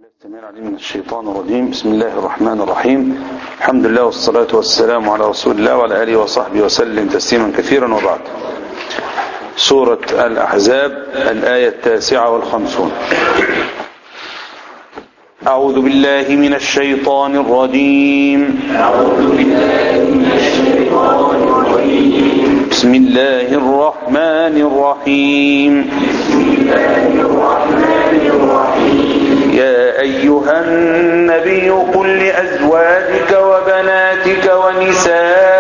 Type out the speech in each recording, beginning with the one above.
السميع العليم من الشيطان الرجيم بسم الله الرحمن الرحيم الحمد لله والصلاة والسلام على رسول الله وعلى آله وصحبه وسلم تسليما كثيرا وبعد سورة الأحزاب الآية التاسعة والخمسون أعوذ بالله من الشيطان الرجيم أعوذ بالله من الشيطان الرجيم بسم الله الرحمن الرحيم بسم الله الرحمن الرحيم يا أيها النبي قل لأزواجك وبناتك ونساء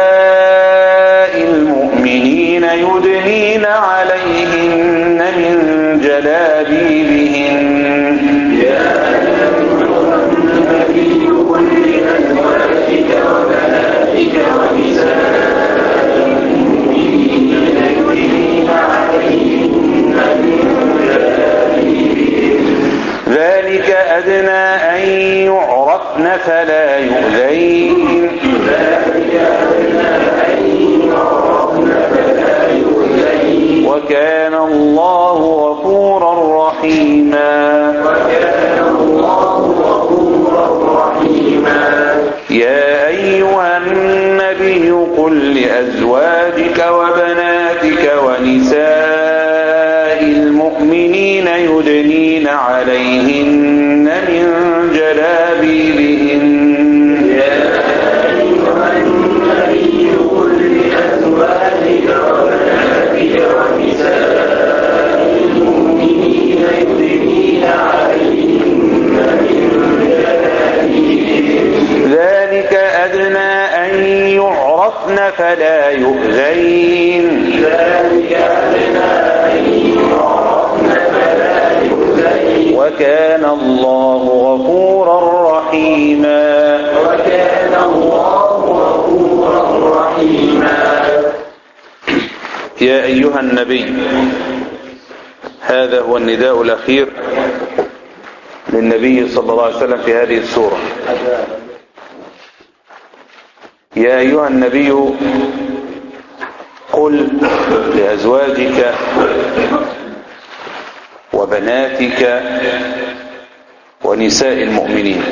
المؤمنين يدنين عليهن من جلابيبهن يا أيها النبي قل لأزواجك وبناتك ونساء المؤمنين يدنين عليهن من جلابيبهن ذلك أدنى أن يعرفن فلا يؤذين ذلك أدنى أن يعرفن فلا يؤذين وكان الله غفورا رحيما وكان الله غفورا رحيما يا أيها النبي قل لأزواجك وبناتك ونساء المؤمنين يدنين عليهن من جلابيبهن يا أيها النبي قل لأزواجك وبناتك ونساء المؤمنين يدنين عليهن من جلابيبهن ذلك أدنى أن يعرفن فلا يؤذين ذلك أدنى أن يعرفن فلا يؤذين وكان الله غفورا رحيما وكان الله غفورا رحيما يا أيها النبي هذا هو النداء الأخير للنبي صلى الله عليه وسلم في هذه السورة يا أيها النبي قل لأزواجك وبناتك ونساء المؤمنين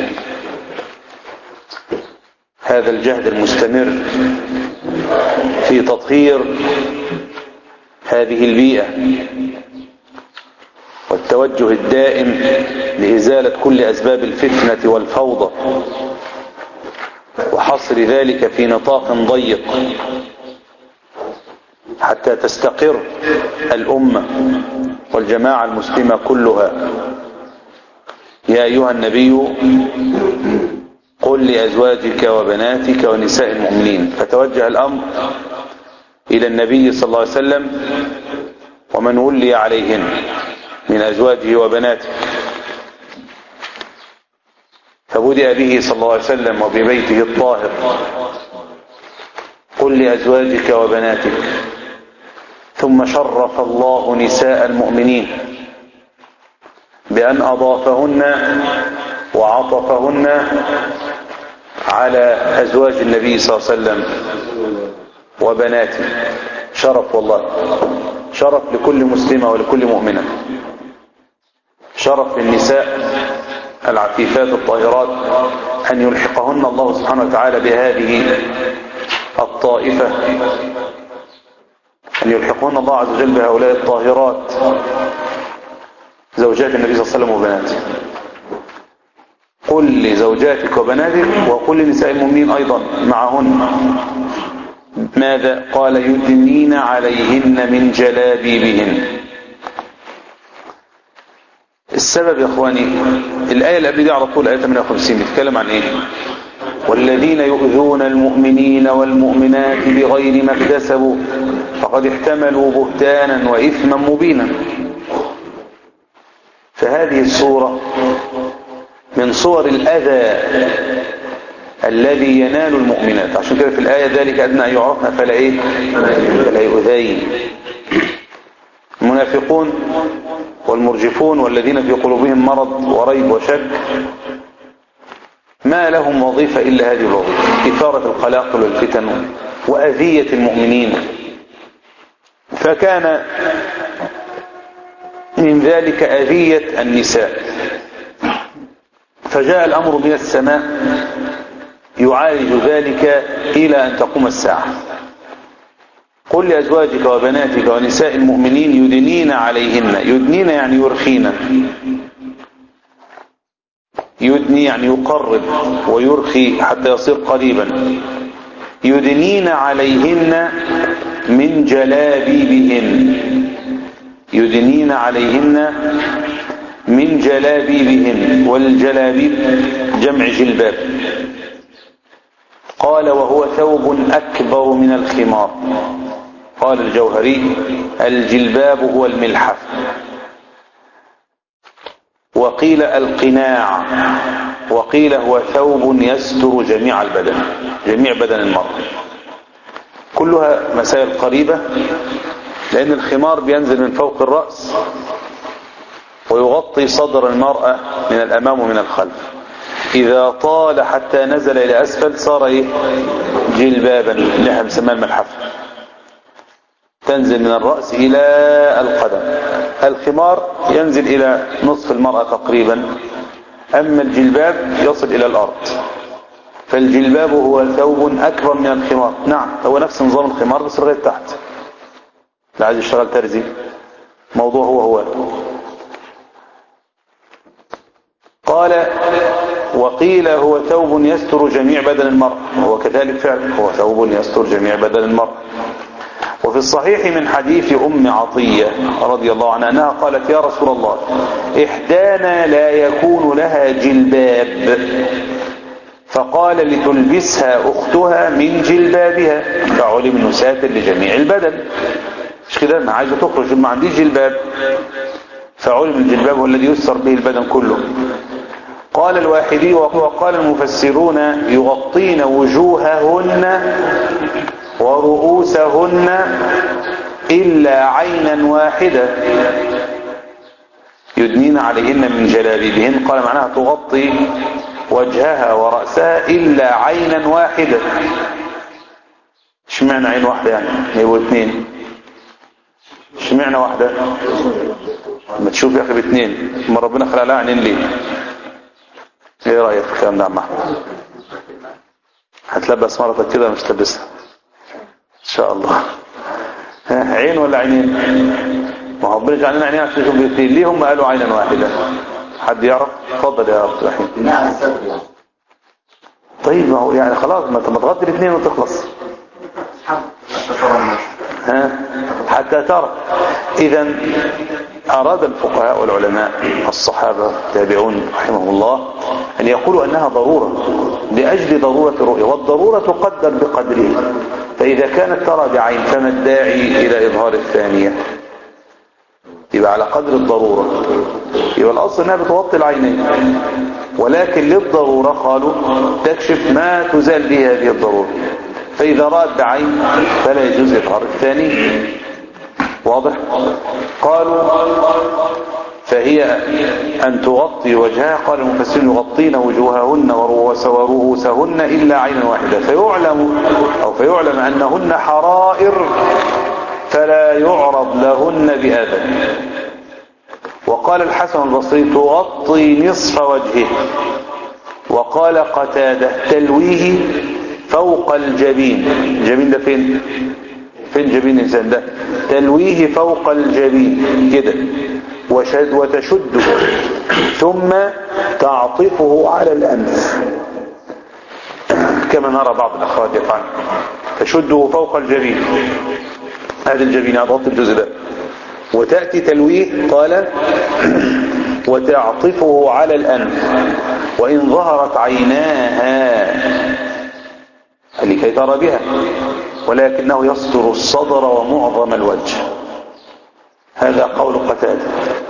هذا الجهد المستمر في تطهير هذه البيئة والتوجه الدائم لإزالة كل أسباب الفتنة والفوضى وحصر ذلك في نطاق ضيق حتى تستقر الأمة والجماعة المسلمة كلها يا أيها النبي قل لأزواجك وبناتك ونساء المؤمنين فتوجه الأمر إلى النبي صلى الله عليه وسلم ومن ولي عليهن من أزواجه وبناته فبدأ به صلى الله عليه وسلم وببيته الطاهر قل لأزواجك وبناتك ثم شرف الله نساء المؤمنين بأن أضافهن وعطفهن على أزواج النبي صلى الله عليه وسلم وبناته شرف والله شرف لكل مسلمة ولكل مؤمنة شرف للنساء العفيفات الطاهرات أن يلحقهن الله سبحانه وتعالى بهذه الطائفة أن يلحقهن الله عز وجل بهؤلاء الطاهرات زوجات النبي صلى الله عليه وسلم وبناته قل لزوجاتك وبناتك وقل لنساء المؤمنين أيضا معهن ماذا قال يدنين عليهن من جلابيبهن السبب يا اخواني الآية اللي قبل دي على طول آية 58 بتتكلم عن ايه والذين يؤذون المؤمنين والمؤمنات بغير ما اكتسبوا فقد احتملوا بهتانا وإثما مبينا فهذه السورة من صور الأذى الذي ينال المؤمنات عشان كده في الآية ذلك أدنى أن يعرفنا فلا إيه فلا يؤذين المنافقون والمرجفون والذين في قلوبهم مرض وريب وشك ما لهم وظيفة إلا هذه الوظيفة إثارة القلاقل والفتن وأذية المؤمنين فكان من ذلك أذية النساء فجاء الأمر من السماء يعالج ذلك إلى أن تقوم الساعة قل لأزواجك وبناتك ونساء المؤمنين يدنين عليهن يدنين يعني يرخين يدني يعني يقرب ويرخي حتى يصير قريبا يدنين عليهن من جلابيبهن يدنين عليهن من جلابيبهن والجلابيب جمع جلباب قال وهو ثوب أكبر من الخمار قال الجوهري الجلباب هو الملحف وقيل القناع وقيل هو ثوب يستر جميع البدن جميع بدن المرأة كلها مسائل قريبة لأن الخمار بينزل من فوق الرأس ويغطي صدر المرأة من الأمام ومن الخلف إذا طال حتى نزل إلى أسفل صار إيه؟ جلبابا اللي احنا بنسميها الملحف تنزل من الرأس إلى القدم الخمار ينزل إلى نصف المرأة تقريبا أما الجلباب يصل إلى الأرض فالجلباب هو ثوب أكبر من الخمار نعم هو نفس نظام الخمار بس لغاية تحت لا عايز يشتغل ترزي موضوع هو هو قال وقيل هو ثوب يستر جميع بدن المرء وهو كذلك فعلا هو ثوب يستر جميع بدن المرء وفي الصحيح من حديث أم عطية رضي الله عنها أنها قالت يا رسول الله إحدانا لا يكون لها جلباب فقال لتلبسها أختها من جلبابها فعلم أنه ساتر لجميع البدن مش كده أنا عايزة تخرج ما عنديش جلباب فعلم الجلباب هو الذي يسر به البدن كله قال الواحدي وقال المفسرون يغطين وجوههن ورؤوسهن إلا عينا واحدة يدنين عليهن من جلابيبهن قال معناها تغطي وجهها ورأسها إلا عينا واحدة اشمعنى عين واحدة يعني يبقوا اثنين اشمعنى واحدة ما تشوف يا أخي باثنين ما ربنا خلق لها عينين ليه ايه رأيك في الكلام ده يا عم احمد هتلبس مرتك كده مش تلبسها ان شاء الله ها عين ولا عينين ما هو ربنا جعلنا عينين عشان نشوف باثنين ليه هم قالوا عينا واحدة حد يعرف اتفضل يا عبد الرحيم نعم السبب طيب ما هو يعني خلاص ما انت ما تغطي الاثنين وتخلص ها حتى ترى اذا اراد الفقهاء والعلماء الصحابة التابعون رحمهم الله ان يقولوا انها ضرورة لاجل ضرورة الرؤية والضرورة تقدر بقدره فاذا كانت ترى بعين فما الداعي الى اظهار الثانية يبقى على قدر الضرورة يبقى الاصل انها بتغطي العينين ولكن للضرورة قالوا تكشف ما تزال به هذه الضرورة فإذا رأت بعين فلا يجوز إظهار الثاني واضح قالوا فهي أن تغطي وجهها قال المفسرين يغطين وجوههن ورؤوس ورؤوسهن إلا عينا واحدة فيعلم أو فيعلم أنهن حرائر فلا يعرض لهن بأذى وقال الحسن البصري تغطي نصف وجهه وقال قتاده تلويه فوق الجبين الجبين ده فين فين جبين الانسان ده تلويه فوق الجبين كده وشد وتشده ثم تعطفه على الانف كما نرى بعض الاخوات يفعل تشده فوق الجبين هذا الجبين هذا الجزء ده وتأتي تلويه قال وتعطفه على الأنف وإن ظهرت عيناها لكي ترى بها ولكنه يستر الصدر ومعظم الوجه هذا قول قتادة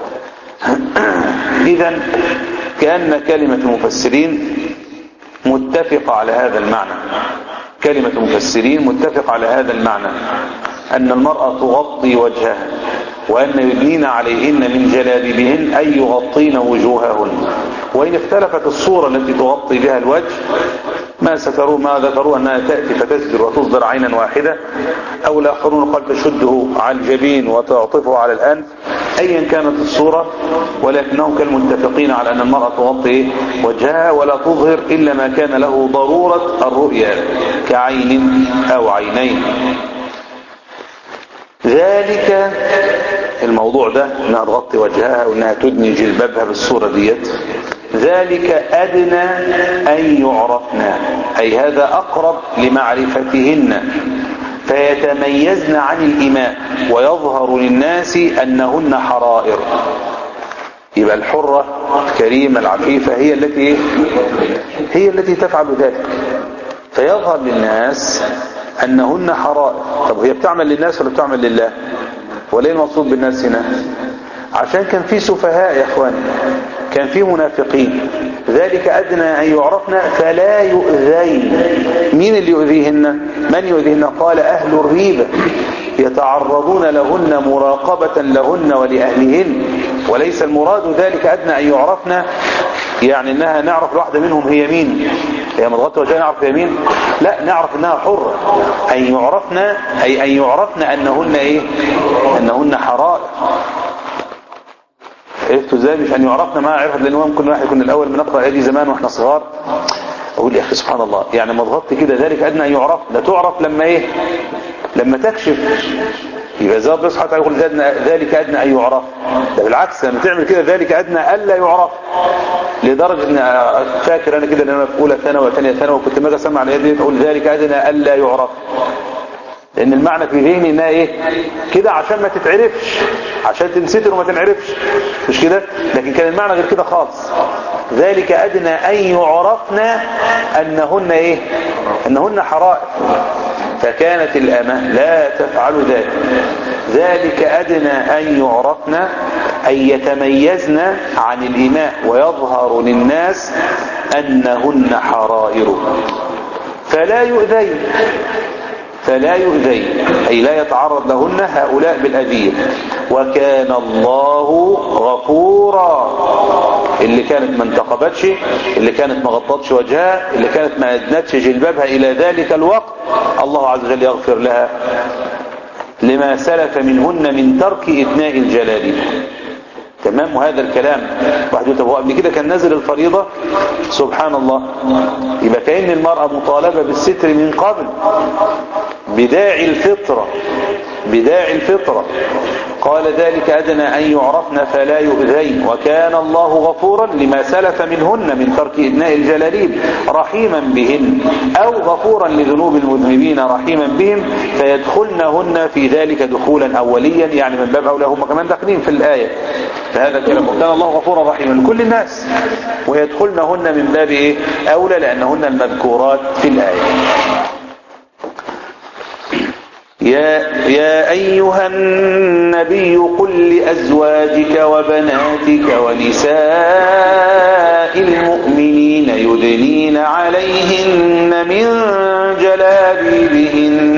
إذا كأن كلمة المفسرين متفقة على هذا المعنى كلمة المفسرين متفقة على هذا المعنى أن المرأة تغطي وجهها وأن يدنين عليهن من جلابيبهن أي يغطين وجوههن وإن اختلفت الصورة التي تغطي بها الوجه ما ستروا ما ذكروا أنها تأتي فتسدر وتصدر عينا واحدة أو الآخرون قال تشده على الجبين وتعطفه على الأنف أيا كانت الصورة ولكنهم كانوا متفقين على أن المرأة تغطي وجهها ولا تظهر إلا ما كان له ضرورة الرؤية كعين أو عينين ذلك الموضوع ده انها تغطي وجهها وانها تدني جلبابها بالصورة ديت ذلك أدنى أن يعرفنا أي هذا أقرب لمعرفتهن فيتميزن عن الإماء ويظهر للناس أنهن حرائر يبقى الحرة الكريمة العفيفة هي التي هي التي تفعل ذلك فيظهر للناس أنهن حرائر طب هي بتعمل للناس ولا بتعمل لله وليه المقصود بالناس هنا عشان كان في سفهاء يا اخواني كان في منافقين ذلك أدنى أن يعرفنا فلا يؤذين مين اللي يؤذيهن من يؤذيهن قال أهل الريبة يتعرضون لهن مراقبة لهن ولأهلهن وليس المراد ذلك أدنى أن يعرفنا يعني انها نعرف الواحدة منهم هي مين هي مضغطة وجاء نعرف هي مين لا نعرف انها حرة ان يعرفنا اي ان يعرفنا انهن ايه انهن حرائر عرفتوا ازاي مش ان يعرفنا ما عرفت لان ممكن واحد يكون الاول بنقرا هذه زمان واحنا صغار اقول يا اخي سبحان الله يعني مضغطت كده ذلك ادنى ان يعرف لا تعرف لما ايه لما تكشف يبقى زي ربنا سبحانه وتعالى يقول ذلك ادنى ان يعرف ده بالعكس لما تعمل كده ذلك ادنى الا يعرف لدرجه ان فاكر انا كده ان انا في اولى ثانوي وثانيه ثانوي وكنت ما اسمع على يدي اقول ذلك ادنى الا يعرف لان المعنى في ذهني انها ايه كده عشان ما تتعرفش عشان تنستر وما تنعرفش مش كده لكن كان المعنى غير كده خالص ذلك ادنى ان يعرفنا انهن ايه انهن حرائر فكانت الامه لا تفعل ذلك ذلك ادنى ان يعرفنا ان يتميزن عن الاماء ويظهر للناس انهن حرائر فلا يؤذين فلا يؤذين أي لا يتعرض لهن هؤلاء بالأذية وكان الله غفورا اللي كانت ما انتقبتش اللي كانت ما غطتش وجهها اللي كانت ما أدنتش جلبابها إلى ذلك الوقت الله عز وجل يغفر لها لما سلف منهن من ترك إثناء الجلال تمام وهذا الكلام واحد يقول قبل كده كان نازل الفريضة سبحان الله يبقى كأن المرأة مطالبة بالستر من قبل بداعي الفطرة بداعي الفطرة قال ذلك أدنى أن يعرفن فلا يؤذين وكان الله غفورا لما سلف منهن من ترك إدناء الجلاليب رحيما بهن أو غفورا لذنوب المذنبين رحيما بهم فيدخلنهن في ذلك دخولا أوليا يعني من باب أولى هم كمان داخلين في الآية فهذا الكلام وكان الله غفورا رحيما لكل الناس ويدخلنهن من باب إيه أولى لأنهن المذكورات في الآية يا, يا أيها النبي قل لأزواجك وبناتك ونساء المؤمنين يدنين عليهن من جلابيبهن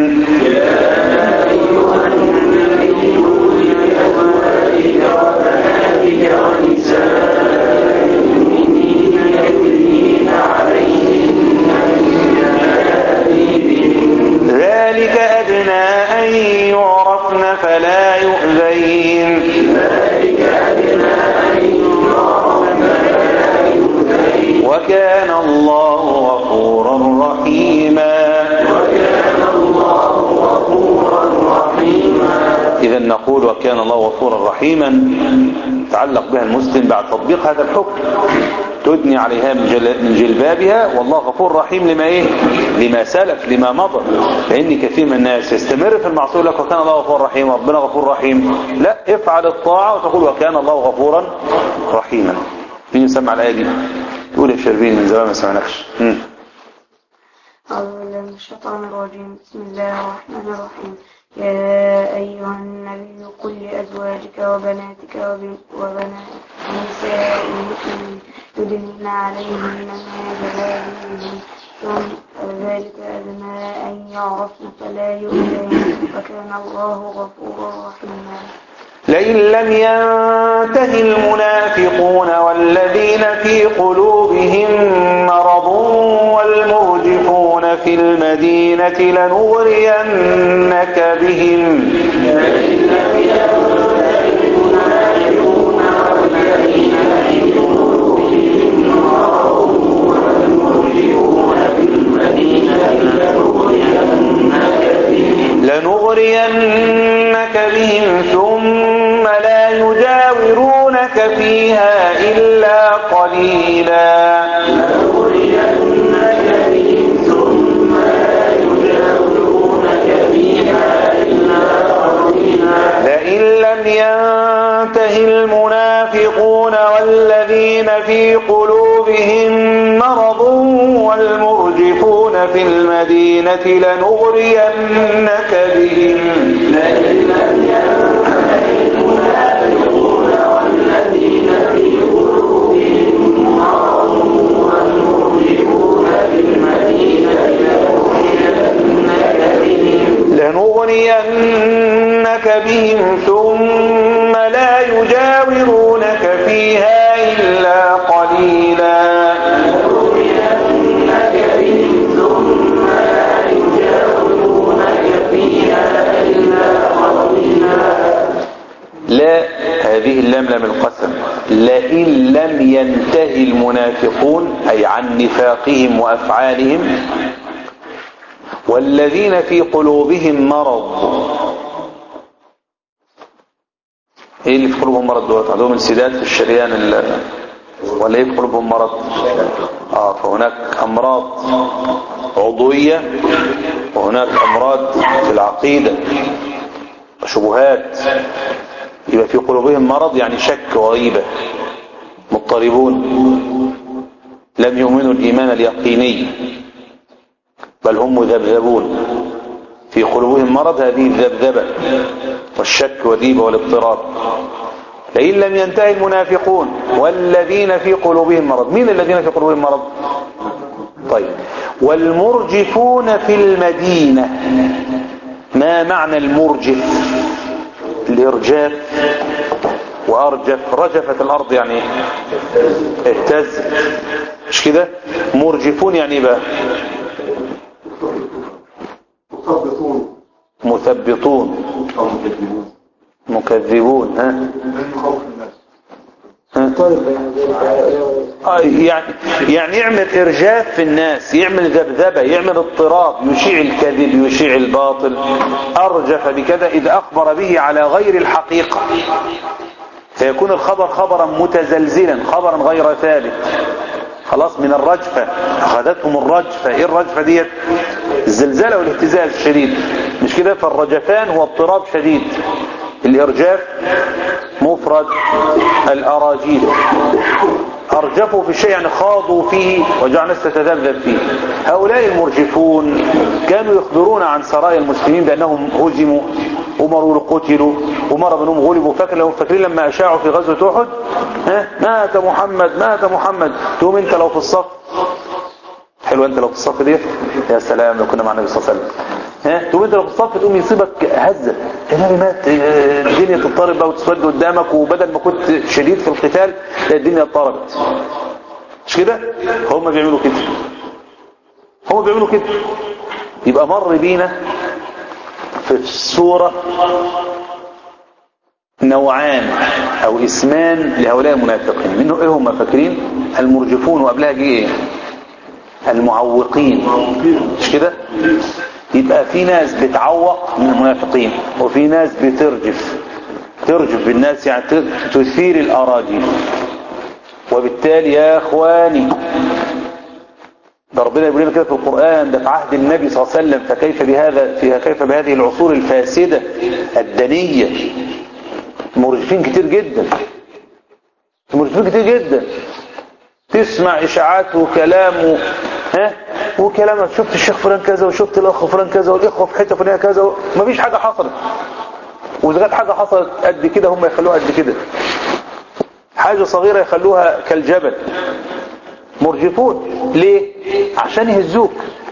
ذلك أدنى أن يعرفن فلا يؤذين وكان الله غفورا رحيما إذا نقول وكان الله غفورا رحيما تعلق بها المسلم بعد تطبيق هذا الحكم تدني عليها من, جل... من جلبابها والله غفور رحيم لما ايه لما سلف لما مضى فإن كثير من الناس يستمر في المعصية لك وكان الله غفور رحيم ربنا غفور رحيم لا افعل الطاعة وتقول وكان الله غفورا رحيما مين يسمع الآية دي تقول يا شربين من زمان ما سمعناكش أعوذ بالله من الشيطان الرجيم بسم الله الرحمن الرحيم يا أيها النبي قل لأزواجك وبناتك وبن- وبنات نساء المؤمنين يدنين عليهن من جلابيبهن ثم ذلك أدنى أن يعرفن فلا يؤذين وكان الله غفورا رحيما لئن لم ينته المنافقون والذين في قلوبهم مرض والمرجفون في المدينة لنغرينك بهم لنغرينك بهم ثم لا يجاورونك فيها إلا قليلا لئن لم ينته المنافقون والذين في قلوبهم مرض والمرجفون في المدينة لنغرينك بهم لنغرينك بهم ثم لا يجاورونك فيها إلا قليلا لا هذه اللام لام القسم لئن لم ينتهي المنافقون أي عن نفاقهم وأفعالهم والذين في قلوبهم مرض ايه اللي في قلوبهم مرض دلوقتي عندهم انسداد في الشريان ال... ولا ايه في قلوبهم مرض اه فهناك امراض عضوية وهناك امراض في العقيدة وشبهات يبقى في قلوبهم مرض يعني شك وغيبة مضطربون لم يؤمنوا الايمان اليقيني بل هم مذبذبون في قلوبهم مرض هذه الذبذبة والشك والريبة والاضطراب لئن لم ينتهي المنافقون والذين في قلوبهم مرض مين الذين في قلوبهم مرض طيب والمرجفون في المدينة ما معنى المرجف الارجاف وارجف رجفت الارض يعني اهتز مش كده مرجفون يعني ايه بقى مثبطون مثبطون أو مكذبون مكذبون ها من خوف الناس ها آه، يعني يعني يعمل ارجاف في الناس يعمل ذبذبه يعمل اضطراب يشيع الكذب يشيع الباطل ارجف بكذا اذا اخبر به على غير الحقيقه فيكون الخبر خبرا متزلزلا خبرا غير ثابت خلاص من الرجفه اخذتهم الرجفه ايه الرجفه ديت الزلزال والاهتزاز الشديد مش كده فالرجفان هو اضطراب شديد الارجاف مفرد الاراجيف ارجفوا في الشيء يعني خاضوا فيه وجعل الناس تتذبذب فيه هؤلاء المرجفون كانوا يخبرون عن سرايا المسلمين بانهم هزموا ومروا قتلوا ومرة منهم غلبوا فاكر لو فاكرين لما اشاعوا في غزوة احد ها مات محمد مات محمد تقوم انت لو في الصف حلو انت لو في الصف دي يا سلام لو كنا مع النبي صلى الله عليه وسلم ها تقوم انت لو في الصف تقوم يصيبك هزه النبي مات اه، الدنيا تضطرب بقى وتسود قدامك وبدل ما كنت شديد في القتال تلاقي الدنيا اضطربت مش كده هم بيعملوا كده هم بيعملوا كده يبقى مر بينا في السورة نوعان او اسمان لهؤلاء المنافقين منه ايه هم فاكرين المرجفون وقبلها جه ايه المعوقين مش كده يبقى في ناس بتعوق من المنافقين وفي ناس بترجف ترجف بالناس يعني تثير الاراجيف وبالتالي يا اخواني ده ربنا يقول لنا كده في القرآن ده في عهد النبي صلى الله عليه وسلم فكيف بهذا فيها كيف بهذه العصور الفاسدة الدنية مرجفين كتير جدا مرجفين كتير جدا تسمع اشاعات وكلام و... ها وكلام شفت الشيخ فلان كذا وشفت الاخ فلان كذا والاخوه في حته فلانيه كذا مفيش حاجه حصلت واذا كانت حاجه حصلت قد كده هم يخلوها قد كده حاجه صغيره يخلوها كالجبل مرجفون ليه عشان يهزوك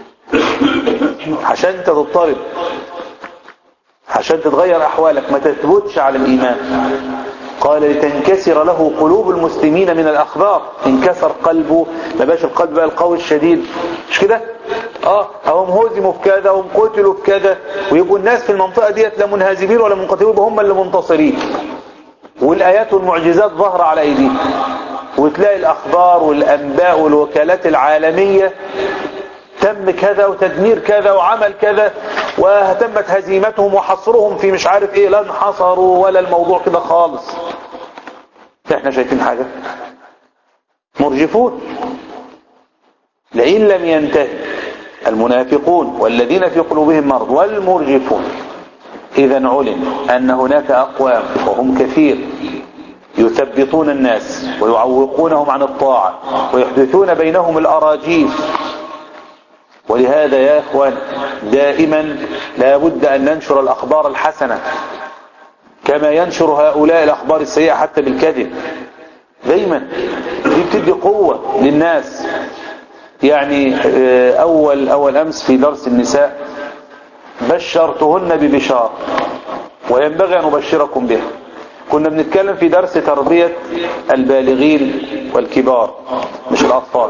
عشان انت تضطرب عشان تتغير احوالك ما تثبتش على الايمان قال لتنكسر له قلوب المسلمين من الاخبار انكسر قلبه ما باش القلب بقى القوي الشديد مش كده اه هم هزموا في كذا هم قتلوا في كذا ويبقوا الناس في المنطقه ديت لا منهزمين ولا منقتلين هم اللي منتصرين والايات والمعجزات ظاهره على ايديهم وتلاقي الاخبار والانباء والوكالات العالميه تم كذا وتدمير كذا وعمل كذا وتمت هزيمتهم وحصرهم في مش عارف ايه لا انحصروا ولا الموضوع كده خالص احنا شايفين حاجة مرجفون لئن لم ينتهي المنافقون والذين في قلوبهم مرض والمرجفون إذا علم أن هناك أقوام وهم كثير يثبطون الناس ويعوقونهم عن الطاعة ويحدثون بينهم الأراجيف ولهذا يا أخوان دائما لا بد أن ننشر الأخبار الحسنة كما ينشر هؤلاء الأخبار السيئة حتى بالكذب دايما دي بتدي قوة للناس يعني أول, أول أمس في درس النساء بشرتهن ببشار وينبغي أن أبشركم بها كنا بنتكلم في درس تربية البالغين والكبار مش الأطفال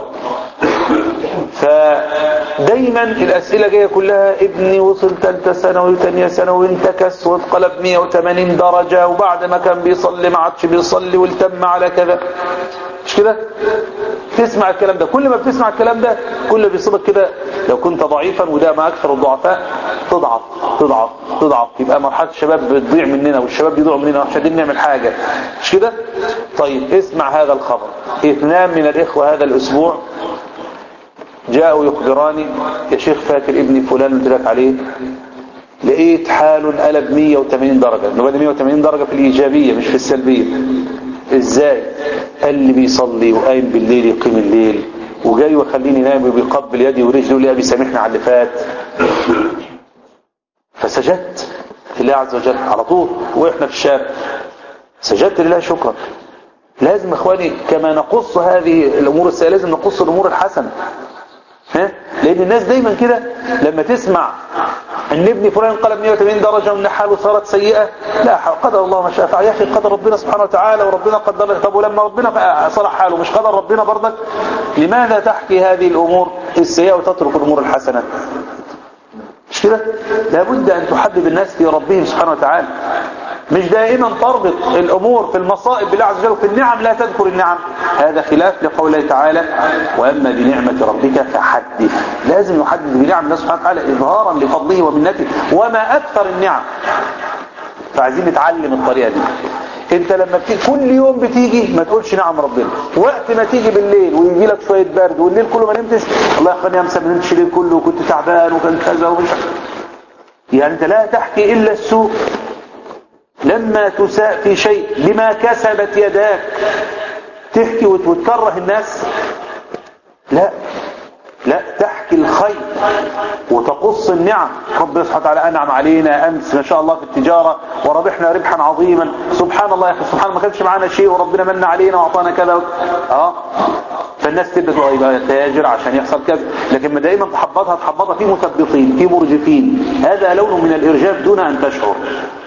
فدايما الأسئلة جاية كلها ابني وصل ثالثه ثانوي وثانيه ثانوي وانتكس واتقلب 180 درجة وبعد ما كان بيصلي ما عادش بيصلي والتم على كذا مش كده تسمع الكلام ده كل ما بتسمع الكلام ده كل ما بيصيبك كده لو كنت ضعيفا وده ما أكثر الضعفاء تضعف تضعف تضعف يبقى مرحلة الشباب بتضيع مننا والشباب بيضيعوا مننا مش قادرين نعمل حاجة مش كده طيب اسمع هذا الخبر اثنان من الإخوة هذا الأسبوع جاءوا يخبراني يا شيخ فاكر ابني فلان قلت لك عليه لقيت حاله قلب 180 درجة انه بدأ 180 درجة في الإيجابية مش في السلبية ازاي قال لي بيصلي وقايم بالليل يقيم الليل وجاي وخليني نايم وبيقبل يدي ورجلي يقول لي ابي سامحني على اللي فات فسجدت لله عز وجل على طول واحنا في الشارع سجدت لله شكرا لازم اخواني كما نقص هذه الامور السيئه لازم نقص الامور الحسنه ها لان الناس دايما كده لما تسمع ان ابني فلان انقلب 180 درجه وان حاله صارت سيئه لا قدر الله ما شاء فعل يا اخي قدر ربنا سبحانه وتعالى وربنا قدر لك طب ولما ربنا صلح حاله مش قدر ربنا برضك لماذا تحكي هذه الامور السيئه وتترك الامور الحسنه مش كده لابد ان تحبب الناس في ربهم سبحانه وتعالى مش دائما تربط الامور في المصائب بالله عز وجل وفي النعم لا تذكر النعم هذا خلاف لقول الله تعالى واما بنعمه ربك فحدث لازم نحدث بنعم الله سبحانه وتعالى اظهارا لفضله ومنته وما اكثر النعم فعايزين نتعلم الطريقه دي انت لما بتيجي كل يوم بتيجي ما تقولش نعم ربنا وقت ما تيجي بالليل ويجي لك شويه برد والليل كله ما نمتش الله يا اخواني امس ما نمتش الليل كله وكنت تعبان وكان كذا ومش يعني انت لا تحكي الا السوء لما تساء في شيء بما كسبت يداك تحكي وتكره الناس لا لا تحكي الخير وتقص النعم ربنا سبحانه وتعالى أنعم علينا أمس ما شاء الله في التجارة وربحنا ربحا عظيما سبحان الله يا أخي سبحان الله ما كانش معانا شيء وربنا من علينا وأعطانا كذا اه فالناس تبدأ يبقى تاجر عشان يحصل كذا لكن ما دايما تحبطها تحبطها في مثبطين في مرجفين هذا لون من الإرجاف دون أن تشعر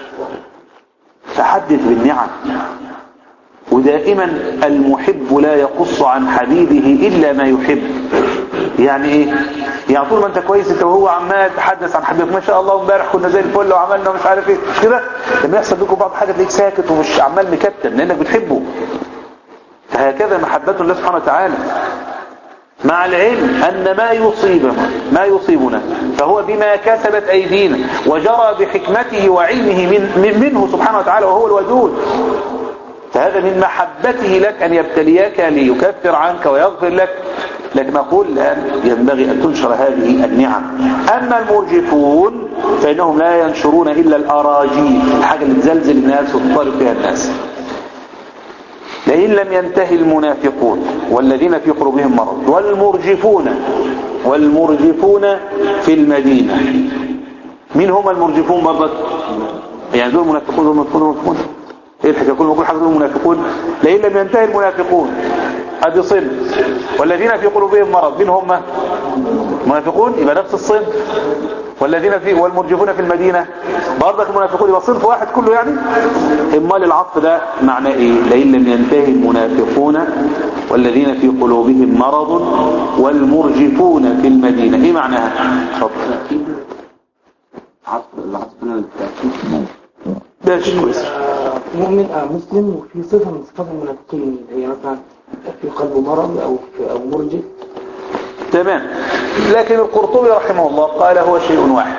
تحدث بالنعم ودائما المحب لا يقص عن حبيبه إلا ما يحب يعني ايه يعني طول ما انت كويس انت وهو عمال تحدث عن حبيبك ما شاء الله امبارح كنا زي الفل وعملنا ومش عارف ايه مش كده لما يحصل بيكم بعض حاجه تلاقيك ساكت ومش عمال مكتم لانك بتحبه فهكذا محبه الله سبحانه وتعالى مع العلم أن ما يصيبنا ما يصيبنا فهو بما كسبت أيدينا وجرى بحكمته وعلمه من منه سبحانه وتعالى وهو الودود فهذا من محبته لك أن يبتليك ليكفر عنك ويغفر لك لكن أقول الآن ينبغي أن تنشر هذه النعم أما المرجفون فإنهم لا ينشرون إلا الأراجيف الحاجة اللي تزلزل الناس وتطالب فيها الناس لئن لم ينتهي المنافقون والذين في قلوبهم مرض والمرجفون والمرجفون في المدينة مين هم المرجفون برضك يعني دول المنافقون دول المنافقون دول المنافقون ايه الحكايه كل ما اقول حاجه دول المنافقون لئن لم ينتهي المنافقون ادي صنف والذين في قلوبهم مرض مين هم منافقون يبقى نفس الصنف والذين في والمرجفون في المدينة برضك المنافقون يبقى صنف واحد كله يعني امال العطف ده معناه ايه لئن لم ينتهي المنافقون والذين في قلوبهم مرض والمرجفون في المدينة ايه معناها اتفضل عطف العطف هنا للتأكيد ماشي كويس مؤمن آه مسلم وفي صفة من صفات المنافقين هي مثلا في قلبه مرض أو في أو مرجف تمام لكن القرطبي رحمه الله قال هو شيء واحد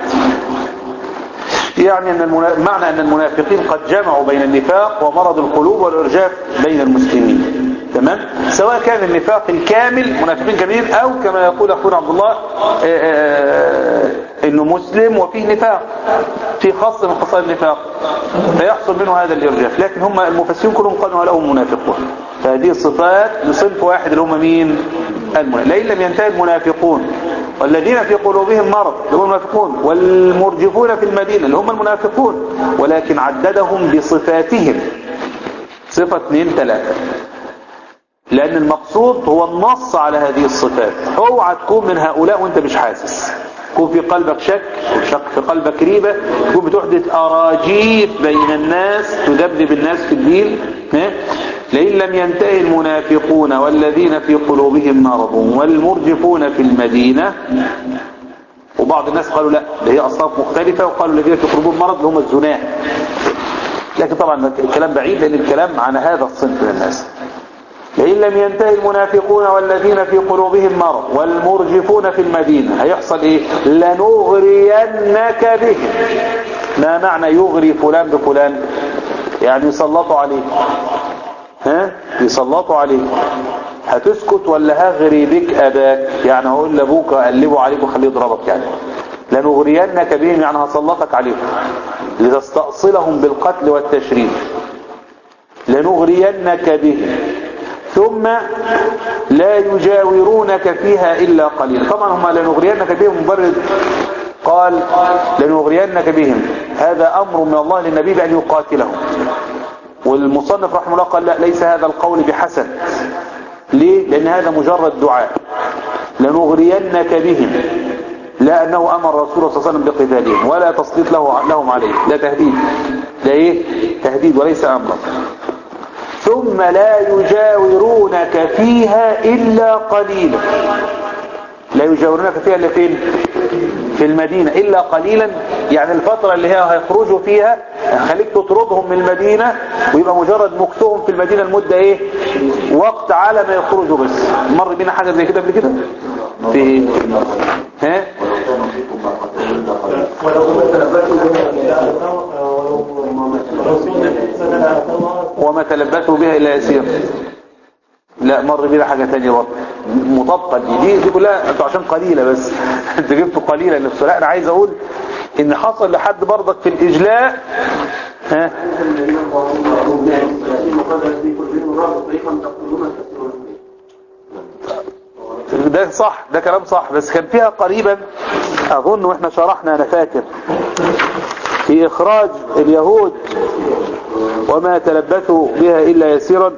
يعني أن المنا... معنى أن المنافقين قد جمعوا بين النفاق ومرض القلوب والإرجاف بين المسلمين تمام سواء كان النفاق الكامل منافقين كاملين أو كما يقول أخونا عبد الله آه، آه، إنه مسلم وفيه نفاق في خاص من خصائص النفاق فيحصل منه هذا الإرجاف لكن هم المفسرين كلهم قالوا لهم منافقون فهذه الصفات لصنف واحد اللي هم مين المنافقون لئن لم ينتهي المنافقون والذين في قلوبهم مرض اللي هم المنافقون والمرجفون في المدينة اللي هم المنافقون ولكن عددهم بصفاتهم صفة اثنين ثلاثة لأن المقصود هو النص على هذه الصفات اوعى تكون من هؤلاء وانت مش حاسس يكون في قلبك شك وشك في قلبك ريبة تكون بتحدث أراجيف بين الناس تذبذب الناس في الدين ها؟ لئن لم ينتهي المنافقون والذين في قلوبهم مرض والمرجفون في المدينة وبعض الناس قالوا لا ده هي أصناف مختلفة وقالوا الذين في قلوبهم مرض هم الزناه لكن طبعا الكلام بعيد لأن الكلام عن هذا الصنف من الناس لئن لم ينتهي المنافقون والذين في قلوبهم مرض والمرجفون في المدينة هيحصل ايه لنغرينك بهم ما معنى يغري فلان بفلان يعني يسلطوا عليه ها يسلطوا عليه هتسكت ولا هغري بك اباك يعني هقول لابوك اقلبه عليك وخليه يضربك يعني لنغرينك بهم يعني هسلطك عليهم لتستأصلهم بالقتل والتشريد لنغرينك بهم ثم لا يجاورونك فيها إلا قليلا طبعا هم لنغرينك بهم مبرد قال لنغرينك بهم هذا أمر من الله للنبي بأن يقاتلهم والمصنف رحمه الله قال لا ليس هذا القول بحسن ليه؟ لأن هذا مجرد دعاء لنغرينك بهم لا أنه أمر رسول الله صلى الله عليه وسلم بقتالهم ولا تسليط له لهم عليه لا تهديد ده إيه؟ تهديد وليس أمرا ثم لا يجاورونك فيها إلا قليلا لا يجاورونك فيها إلا فين في المدينة إلا قليلا يعني الفترة اللي هي هيخرجوا فيها خليك تطردهم من المدينة ويبقى مجرد مكتهم في المدينة المدة ايه وقت على ما يخرجوا بس مر بينا حاجة زي كده قبل كده في ها وما تلبثوا بها إلا يسير لا مر بينا حاجة تانية برضه مطابقة دي دي, دي كلها انتوا عشان قليلة بس انتوا جبتوا قليلة لنفسه لا انا عايز اقول ان حصل لحد برضك في الاجلاء ها ده صح ده كلام صح بس كان فيها قريبا اظن واحنا شرحنا انا فاكر في اخراج اليهود وما تلبثوا بها الا يسيرا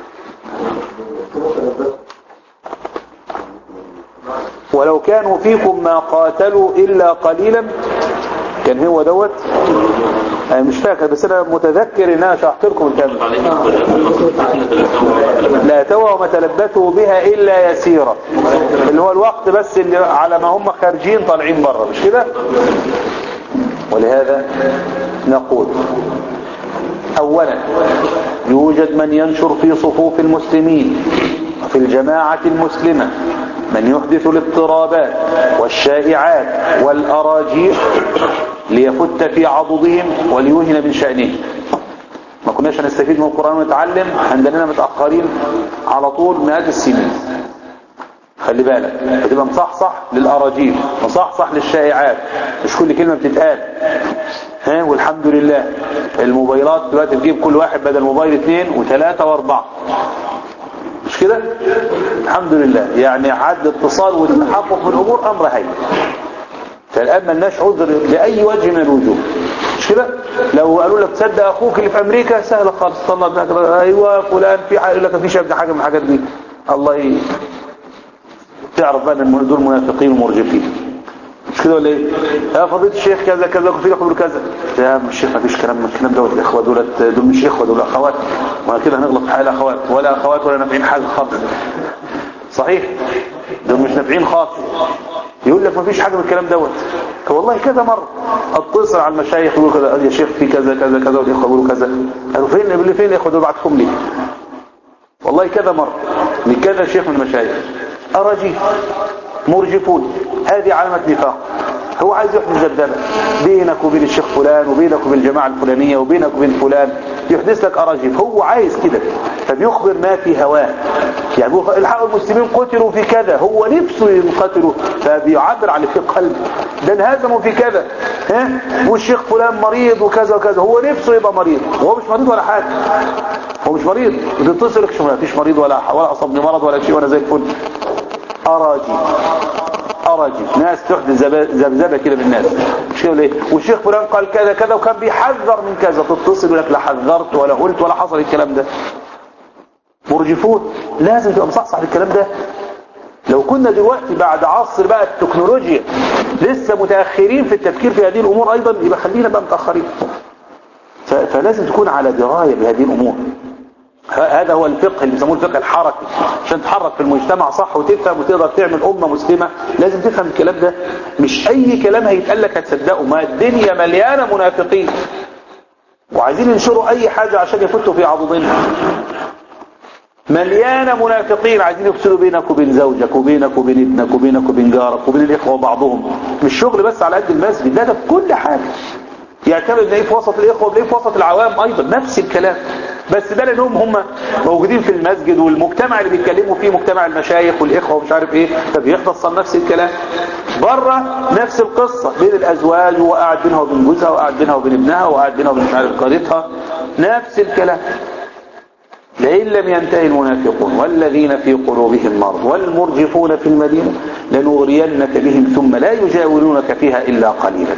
ولو كانوا فيكم ما قاتلوا إلا قليلا كان هو دوت أنا مش فاكر بس أنا متذكر إن أنا شرحت لكم الكلام لا توا وما تلبثوا بها إلا يسيرا اللي هو الوقت بس اللي على ما هم خارجين طالعين بره مش كده ولهذا نقول أولا يوجد من ينشر في صفوف المسلمين وفي الجماعة المسلمة من يحدث الاضطرابات والشائعات والأراجيح ليفت في عضدهم وليوهن من شأنهم ما كناش هنستفيد من القرآن ونتعلم عندنا متأخرين على طول مئات السنين خلي بالك بتبقى مصحصح للأراجيل مصحصح للشائعات مش كل كلمة بتتقال ها والحمد لله الموبايلات دلوقتي تجيب كل واحد بدل موبايل اثنين وثلاثة واربعة مش كده الحمد لله يعني عد اتصال والتحقق بالامور امر هين فالان ملناش عذر لاي وجه من الوجوه مش كده لو قالوا لك تصدق اخوك اللي في امريكا سهله خالص طلع ابنك ايوه فلان في حاجه يقول لك مفيش ابن حاجه من الحاجات دي الله ي... تعرف بقى ان دول منافقين ومرجفين مش كده ولا ايه يا فضيله الشيخ كذا كذا وفي يقول كذا يا عم الشيخ ما فيش كلام من الكلام دوت الاخوه دولت دول مش اخوه دول اخوات ما كده هنغلط في حال اخوات ولا اخوات ولا نافعين حاجه خالص صحيح دول مش نافعين خالص يقول لك ما فيش حاجه من الكلام دوت والله كذا مره اتصل على المشايخ يقولوا كذا يا شيخ في كذا كذا كذا والاخوه يقولوا كذا قالوا فين اللي فين الاخوه دول بعتكم لي والله كذا مره لكذا شيخ من المشايخ اراجي مرجفون هذه علامة نفاق هو عايز يحدث ذبذبة بينك وبين الشيخ فلان وبينك وبين الجماعة الفلانية وبينك وبين فلان يحدث لك أراجيف هو عايز كده فبيخبر ما في هواه يعني بيقول الحق المسلمين قتلوا في كذا هو نفسه ينقتلوا فبيعبر عن اللي في قلبه ده انهزموا في كذا ها والشيخ فلان مريض وكذا وكذا هو نفسه يبقى مريض وهو مش مريض ولا حاجة هو مش مريض بتتصل لك ما فيش مريض ولا ولا اصابني مرض ولا شيء وانا زي الفل اراجي اراجي ناس تحدث زب- ذبذبه كده بالناس مش كده ليه والشيخ فلان قال كذا كذا وكان بيحذر من كذا تتصل يقول لك لا حذرت ولا قلت ولا حصل الكلام ده مرجفون لازم تبقى مصحصح الكلام ده لو كنا دلوقتي بعد عصر بقى التكنولوجيا لسه متأخرين في التفكير في هذه الأمور أيضا يبقى خلينا بقى متأخرين ف- فلازم تكون على دراية بهذه الأمور ه- هذا هو الفقه اللي بيسموه الفقه الحركي عشان تحرك في المجتمع صح وتفهم وتقدر تعمل أمة مسلمة لازم تفهم الكلام ده مش أي كلام هيتقال لك هتصدقه ما الدنيا مليانة منافقين وعايزين ينشروا أي حاجة عشان يفتوا في عضدنا مليانة منافقين عايزين يفصلوا بينك وبين زوجك وبينك وبين ابنك وبينك وبين جارك وبين الإخوة وبعضهم مش شغل بس على قد المسجد لا ده في كل حاجة يعتبر ان ايه في وسط الإخوة وبلاقيه في وسط العوام أيضا نفس الكلام بس ده لأنهم هم موجودين في المسجد والمجتمع اللي بيتكلموا فيه مجتمع المشايخ والإخوة ومش عارف ايه فبيختصر نفس الكلام بره نفس القصة بين الأزواج وقاعد بينها وبين جوزها وقاعد بينها وبين ابنها وقاعد بينها وبين مش عارف قريتها نفس الكلام لئن لم ينتهي المنافقون والذين في قلوبهم مرض والمرجفون في المدينة لنغرينك بهم ثم لا يجاورونك فيها إلا قليلا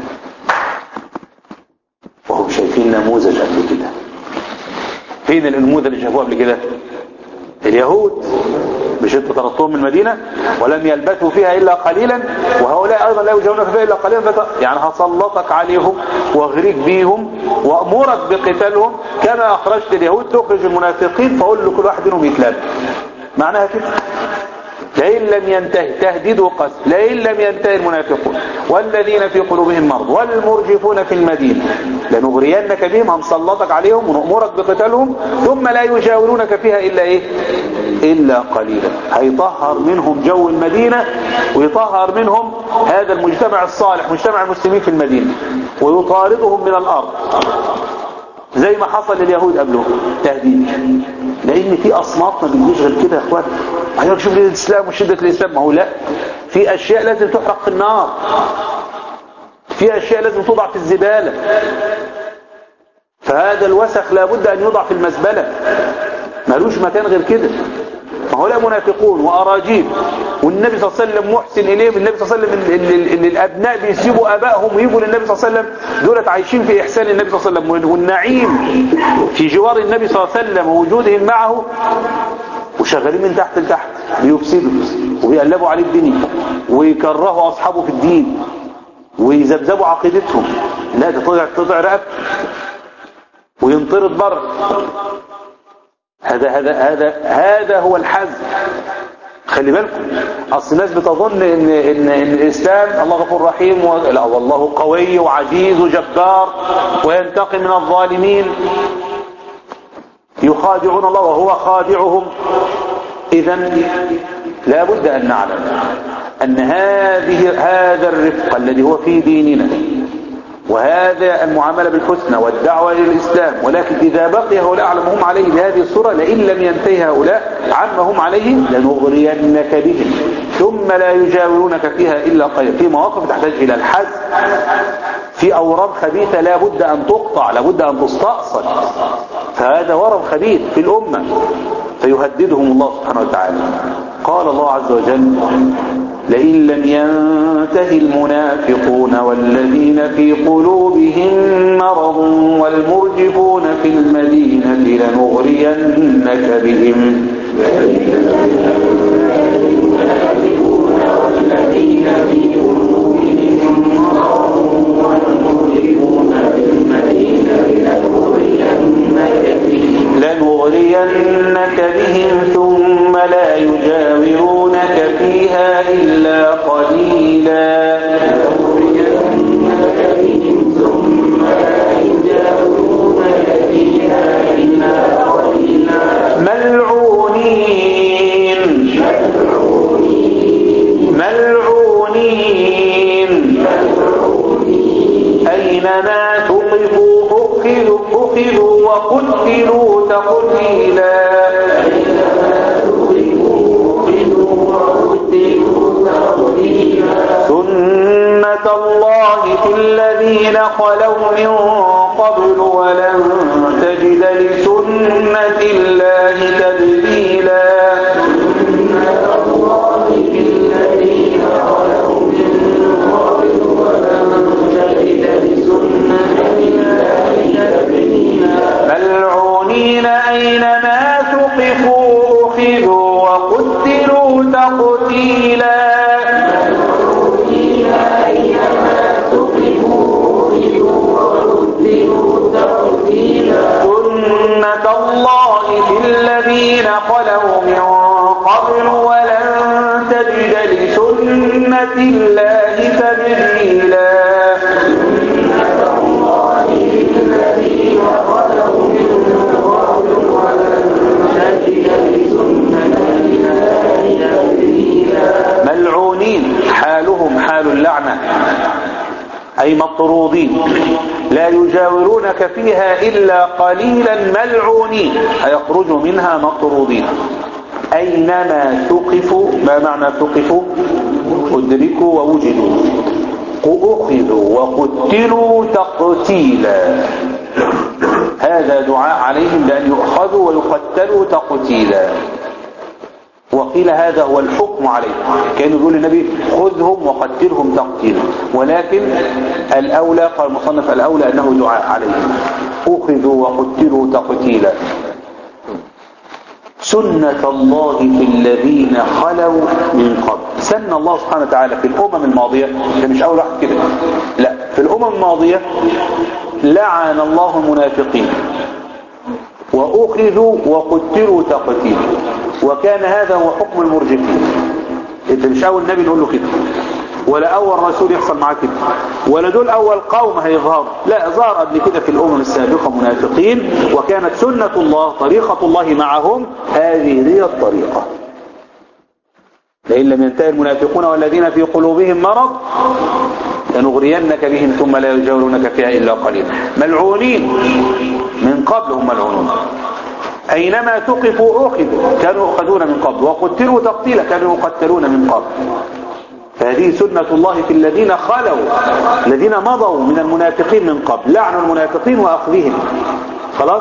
وهم شايفين نموذج قبل كده فين النموذج اللي شافوه قبل كده اليهود مش انتوا طردتهم من المدينة ولم يلبثوا فيها إلا قليلا وهؤلاء أيضا لا يجاورونك فيها إلا قليلا فت... يعني هسلطك عليهم واغريك بيهم وأمرك بقتالهم كما أخرجت اليهود تخرج المنافقين فأقول لكل واحد منهم يتلاب معناها كده لئن لم ينتهي تهديد وقسم لئن لم ينتهي المنافقون والذين في قلوبهم مرض والمرجفون في المدينة لنغرينك بهم هنسلطك عليهم ونأمرك بقتالهم ثم لا يجاورونك فيها إلا إيه إلا قليلا هيطهر منهم جو المدينة ويطهر منهم هذا المجتمع الصالح مجتمع المسلمين في المدينة ويطاردهم من الأرض زي ما حصل لليهود قبلهم تهديد لان في اصناف ما بيجيش غير كده يا اخوان هيقول شوف الاسلام وشده الاسلام ما هو لا في اشياء لازم تحرق في النار في اشياء لازم توضع في الزباله فهذا الوسخ لابد ان يوضع في المزبله ملوش مكان غير كده ما هؤلاء منافقون واراجيل والنبي صلى الله عليه وسلم محسن اليهم النبي صلى الله عليه وسلم ان ال- ال- الابناء بيسيبوا ابائهم ويجوا للنبي صلى الله عليه وسلم دولت عايشين في احسان النبي صلى الله عليه وسلم والنعيم في جوار النبي صلى الله عليه وسلم ووجودهم معه وشغالين من تحت لتحت بيفسدوا وبيقلبوا عليه الدنيا ويكرهوا اصحابه في الدين ويذبذبوا عقيدتهم لا ده طلع طلع رقبته وينطرد بره هذا هذا هذا هذا هو الحزم خلي بالكم اصل الناس بتظن ان ان ان الاسلام الله غفور رحيم و... لا والله قوي وعزيز وجبار وينتقم من الظالمين يخادعون الله وهو خادعهم اذا لا بد ان نعلم ان هذه هذا الرفق الذي هو في ديننا وهذا المعاملة بالحسنى والدعوة إلى الإسلام ولكن إذا بقي هؤلاء على ما هم عليه بهذه الصورة لئن لم ينتهي هؤلاء عما هم عليه لنغرينك بهم ثم لا يجاورونك فيها إلا قليلا في مواقف تحتاج إلى الحزم في أورام خبيثة لا بد أن تقطع لا بد أن تستأصل فهذا ورم خبيث في الأمة فيهددهم الله سبحانه وتعالى قال الله عز وجل لئن لم ينتهي المنافقون والذين في قلوبهم مرض والمرجفون في المدينة لنغرينك بهم لنغرينك بهم ثم لا يجاورونك فيها إلا قليلا ملعونين أينما ثقفوا أخذوا, أخذوا وقتلوا تقتيلا سنة الله في الذين خلوا من قبل ولن تجد لسنة الله تبديلا ملعونين أينما ثقفوا أخذوا وقتلوا تقتيلا سنة الله في الذين خلوا من قبل ولن تجد لسنة الله تبديلا ملعونين حالهم حال اللعنة أي مطرودين لا يجاورونك فيها إلا قليلا ملعونين هيخرجوا منها مطرودين أينما ثقفوا ما معنى ثقفوا أدركوا ووجدوا أخذوا وقتلوا تقتيلا هذا دعاء عليهم بأن يؤخذوا ويقتلوا تقتيلا وقيل هذا هو الحكم عليه كان يقول النبي خذهم وقتلهم تقتيلا ولكن الأولى قال المصنف الأولى أنه دعاء عليهم أخذوا وقتلوا تقتيلا سنة الله في الذين خلوا من قبل سن الله سبحانه وتعالى في الأمم الماضية ده مش أول واحد كده لا في الأمم الماضية لعن الله المنافقين وأخذوا وقتلوا تقتيلا وكان هذا هو حكم المرجفين انت مش اول نبي نقول له كده ولا اول رسول يحصل معاه كده ولا دول اول قوم هيظهروا لا ظهر قبل كده في الامم السابقه منافقين وكانت سنه الله طريقه الله معهم هذه هي الطريقه لئن لم ينتهي المنافقون والذين في قلوبهم مرض لنغرينك بهم ثم لا يجاورونك فيها الا قليلا ملعونين من قبل هم ملعونون أينما ثقفوا أخذوا كانوا يؤخذون من قبل وقتلوا تقتيلا كانوا يقتلون من قبل فهذه سنة الله في الذين خلوا الذين مضوا من المنافقين من قبل لعنوا المنافقين وأخذهم خلاص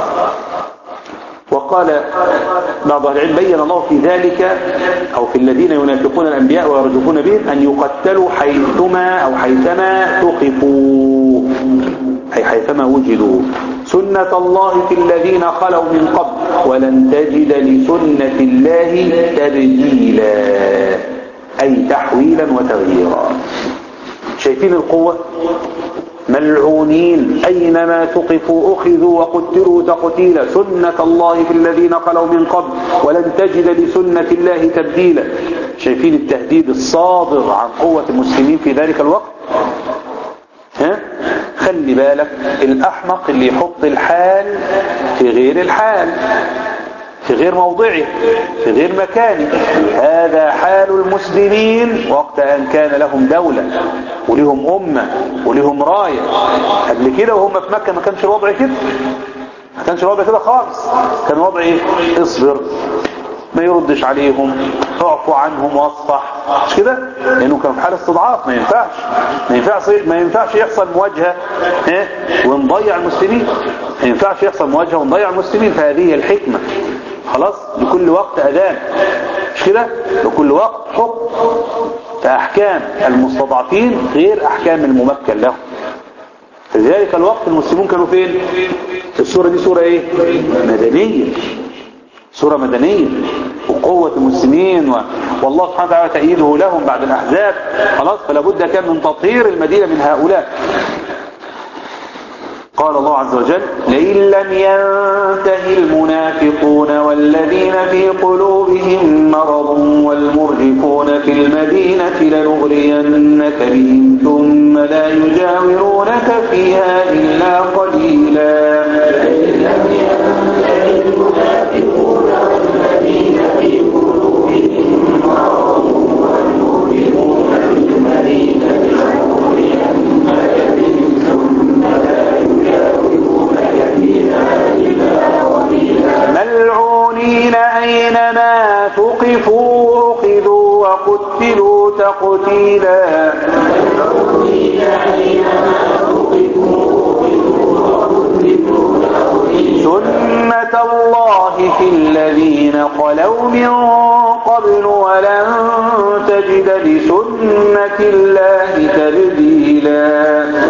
وقال بعض أهل العلم بين الله في ذلك أو في الذين ينافقون الأنبياء ويرجفون بهم أن يقتلوا حيثما أو حيثما ثقفوا أي حيثما وجدوا سنة الله في الذين خلوا من قبل ولن تجد لسنة الله تبديلا أي تحويلا وتغييرا شايفين القوة ملعونين أينما ثقفوا أخذوا وقتلوا تقتيلا سنة الله في الذين خلوا من قبل ولن تجد لسنة الله تبديلا شايفين التهديد الصادر عن قوة المسلمين في ذلك الوقت ها خلي بالك الأحمق اللي يحط الحال في غير الحال في غير موضعه في غير مكانه هذا حال المسلمين وقت أن كان لهم دولة ولهم أمة ولهم راية قبل كده وهم في مكة ما كانش الوضع كده ما كانش الوضع كده خالص كان الوضع ايه اصبر ما يردش عليهم اعفو عنهم واصفح مش كده لانه كان في حال استضعاف ما ينفعش ما ينفعش ما ينفعش يحصل مواجهه ها ونضيع المسلمين ما ينفعش يحصل مواجهه ونضيع المسلمين فهذه هي الحكمه خلاص لكل وقت اذان مش كده لكل وقت حكم فاحكام المستضعفين غير احكام الممكن لهم في ذلك الوقت المسلمون كانوا فين السوره دي سوره ايه مدنيه سورة مدنية وقوة المسلمين و... والله سبحانه وتعالى تأييده لهم بعد الأحزاب خلاص فلا بد كان من تطهير المدينة من هؤلاء قال الله عز وجل لئن لم ينته المنافقون والذين في قلوبهم مرض والمرجفون في المدينة لنغرينك بهم ثم لا يجاورونك فيها إلا قليلا وقتلوا تقتيلا سنة الله في الذين خلوا من قبل ولن تجد لسنة الله تبديلا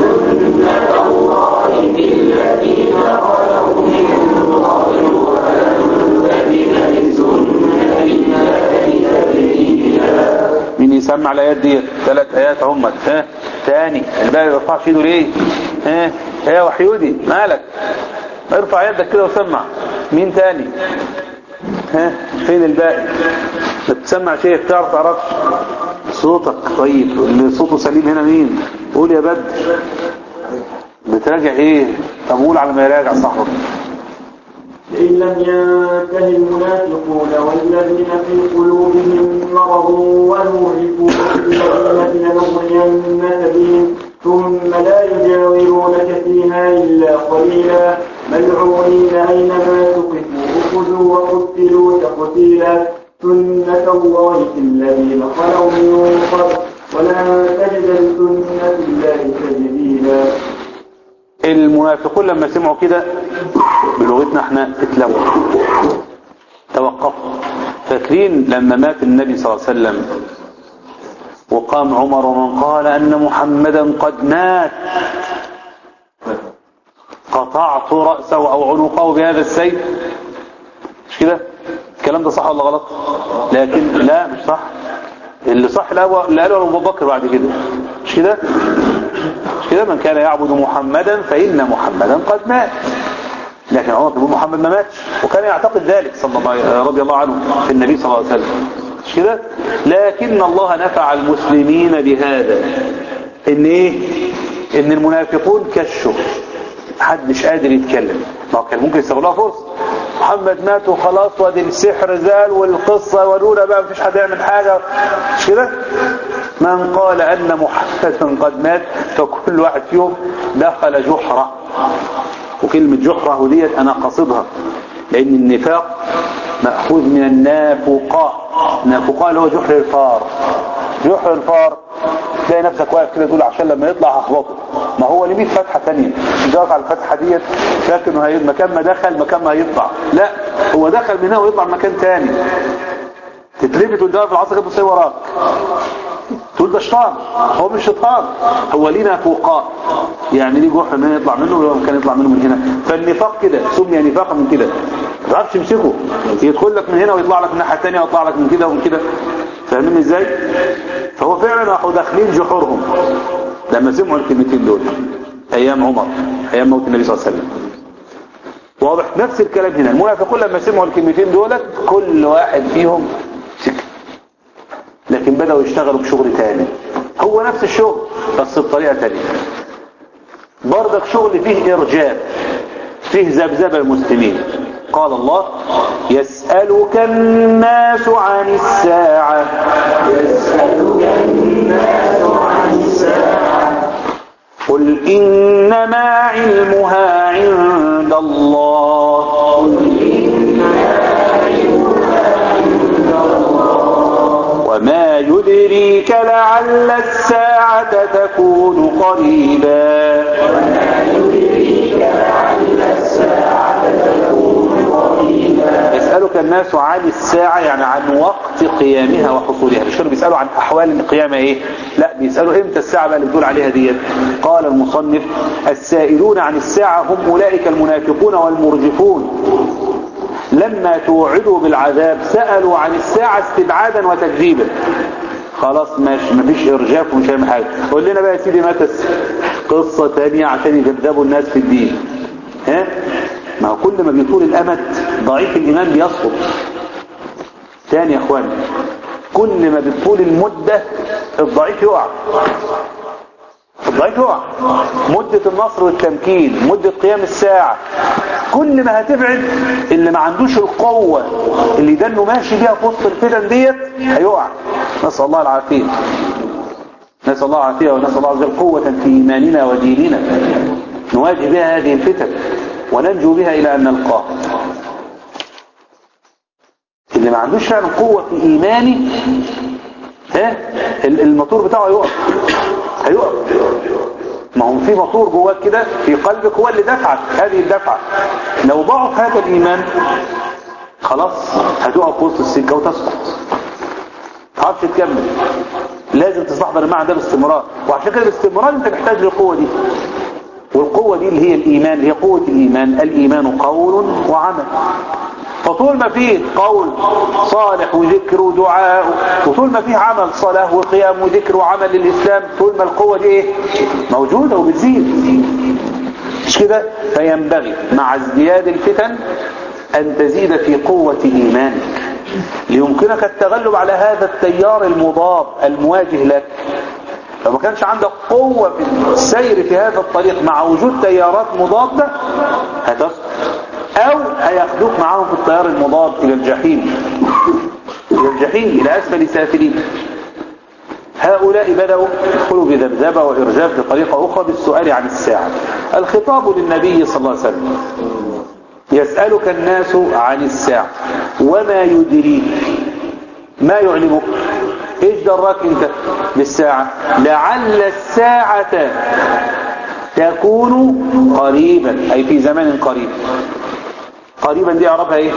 مين يسمع الايات دي ثلاث ايات همت ها تاني الباقي ما يرفعش ايده ليه ها يا وحيودي مالك ارفع يدك كده وسمع مين تاني ها فين الباقي بتسمع شيء بتعرف تعرفش صوتك طيب اللي صوته سليم هنا مين قول يا بدر بتراجع ايه طب قول على ما يراجع صاحبك إن لم ينته المنافقون والذين في قلوبهم مرض وموهقوا الذين لنغرينك بهم ثم لا يجاورونك فيها إلا قليلا ملعونين أينما تقفوا أخذوا وقتلوا تقتيلا سنة الله في الذين خلوا من قبل ولن تجد لسنة الله تبديلا المنافقون لما سمعوا كده بلغتنا احنا اتلووا توقفوا فاكرين لما مات النبي صلى الله عليه وسلم وقام عمر ومن قال أن محمدا قد مات قطعت رأسه أو عنقه بهذا السيف مش كده الكلام ده صح ولا غلط لكن لا مش صح اللي صح اللي قاله أبو بكر بعد كده مش كده مش كده من كان يعبد محمدا فإن محمدا قد مات لكن عمر بن محمد ما ماتش وكان يعتقد ذلك صلى الله رضي الله عنه في النبي صلى الله عليه وسلم مش كده لكن الله نفع المسلمين بهذا ان ايه ان المنافقون كشوا محدش قادر يتكلم ما هو كان ممكن يستغلوها فرصه محمد مات وخلاص وادي السحر زال والقصه ولولا بقى مفيش حد يعمل حاجه مش كده من قال ان محمدا قد مات فكل واحد فيهم دخل جحره وكلمه جحره وديت انا قصدها لان النفاق ماخوذ من النافقاء النافقاء اللي هو جحر الفار جحر الفار تلاقي نفسك واقف كده تقول عشان لما يطلع هخبطه ما هو ليه 100 فتحه ثانيه مش واقف على الفتحه ديت فاكر انه هي مكان ما دخل مكان ما هيطلع لا هو دخل من هنا ويطلع مكان ثاني تتلبت وتدور في العصر كده وراك تقول ده شيطان هو مش شيطان هو ليه نافوقاء يعني ليه جحر من هنا يطلع منه ولا كان يطلع منه من هنا فالنفاق كده سمي نفاقا من كده ما تعرفش تمسكه يدخل لك من هنا ويطلع لك من الناحيه الثانيه ويطلع لك من كده ومن كده فاهمين ازاي فهو فعلا راحوا داخلين جحورهم لما سمعوا الكلمتين دول ايام عمر ايام موت النبي صلى الله عليه وسلم واضح نفس الكلام هنا المنافقون لما سمعوا الكلمتين دولت كل واحد فيهم سكت لكن بدأوا يشتغلوا بشغل تاني هو نفس الشغل بس بطريقة تانية برضك شغل فيه إرجاب فيه ذبذبة المسلمين قال الله يسألك الناس عن الساعة يسألك الناس عن الساعة قل إنما علمها عند الله وما يدريك لعل الساعة تكون قريبا يسألك الناس عن الساعة يعني عن وقت قيامها وحصولها مش كانوا بيسألوا عن أحوال القيامة إيه لا بيسألوا إمتى الساعة بقى اللي بتقول عليها ديت قال المصنف السائلون عن الساعة هم أولئك المنافقون والمرجفون لما توعدوا بالعذاب سألوا عن الساعة استبعادا وتكذيبا خلاص ماشي مفيش إرجاف ومش هيعمل حاجة قول لنا بقى يا سيدي متى قصة تانية عشان يكذبوا الناس في الدين ها ما هو كل ما بيطول الأمد ضعيف الإيمان بيسقط تاني يا اخوان كل ما بتطول المدة الضعيف يقع الضعيف يقع مدة النصر والتمكين مدة قيام الساعة كل ما هتبعد اللي ما عندوش القوة اللي ده انه ماشي بيها في وسط الفتن ديت هيقع نسأل الله العافية نسأل الله العافية ونسأل الله عز وجل قوة في إيماننا وديننا نواجه بها هذه الفتن وننجو بها إلى أن نلقاه اللي ما عندوش فعلا قوة في إيمانه ال- الموتور بتاعه هيقف هيقف ما هو في موتور جواك كده في قلبك هو اللي دفعك هذه الدفعة لو ضعف هذا الإيمان خلاص هتقف وسط السكة وتسقط تعرفش تكمل لازم تستحضر المعنى ده باستمرار وعشان كده باستمرار انت محتاج للقوة دي والقوة دي اللي هي الإيمان اللي هي قوة الإيمان الإيمان قول وعمل فطول ما فيه قول صالح وذكر ودعاء وطول ما فيه عمل صلاة وقيام وذكر وعمل للإسلام طول ما القوة دي ايه موجودة وبتزيد مش كده فينبغي مع ازدياد الفتن أن تزيد في قوة إيمانك ليمكنك التغلب على هذا التيار المضاد المواجه لك لو ما كانش عندك قوة في السير في هذا الطريق مع وجود تيارات مضادة هتسقط أو هياخدوك معاهم في التيار المضاد إلى الجحيم إلى الجحيم إلى أسفل سافلين هؤلاء بدأوا يدخلوا بذبذبة وإرجاف بطريقة أخرى بالسؤال عن الساعة الخطاب للنبي صلى الله عليه وسلم يسألك الناس عن الساعة وما يدريك ما يعلمك ايش دراك انت بالساعة لعل الساعة تكون قريبا اي في زمان قريب قريبا دي اعرفها ايه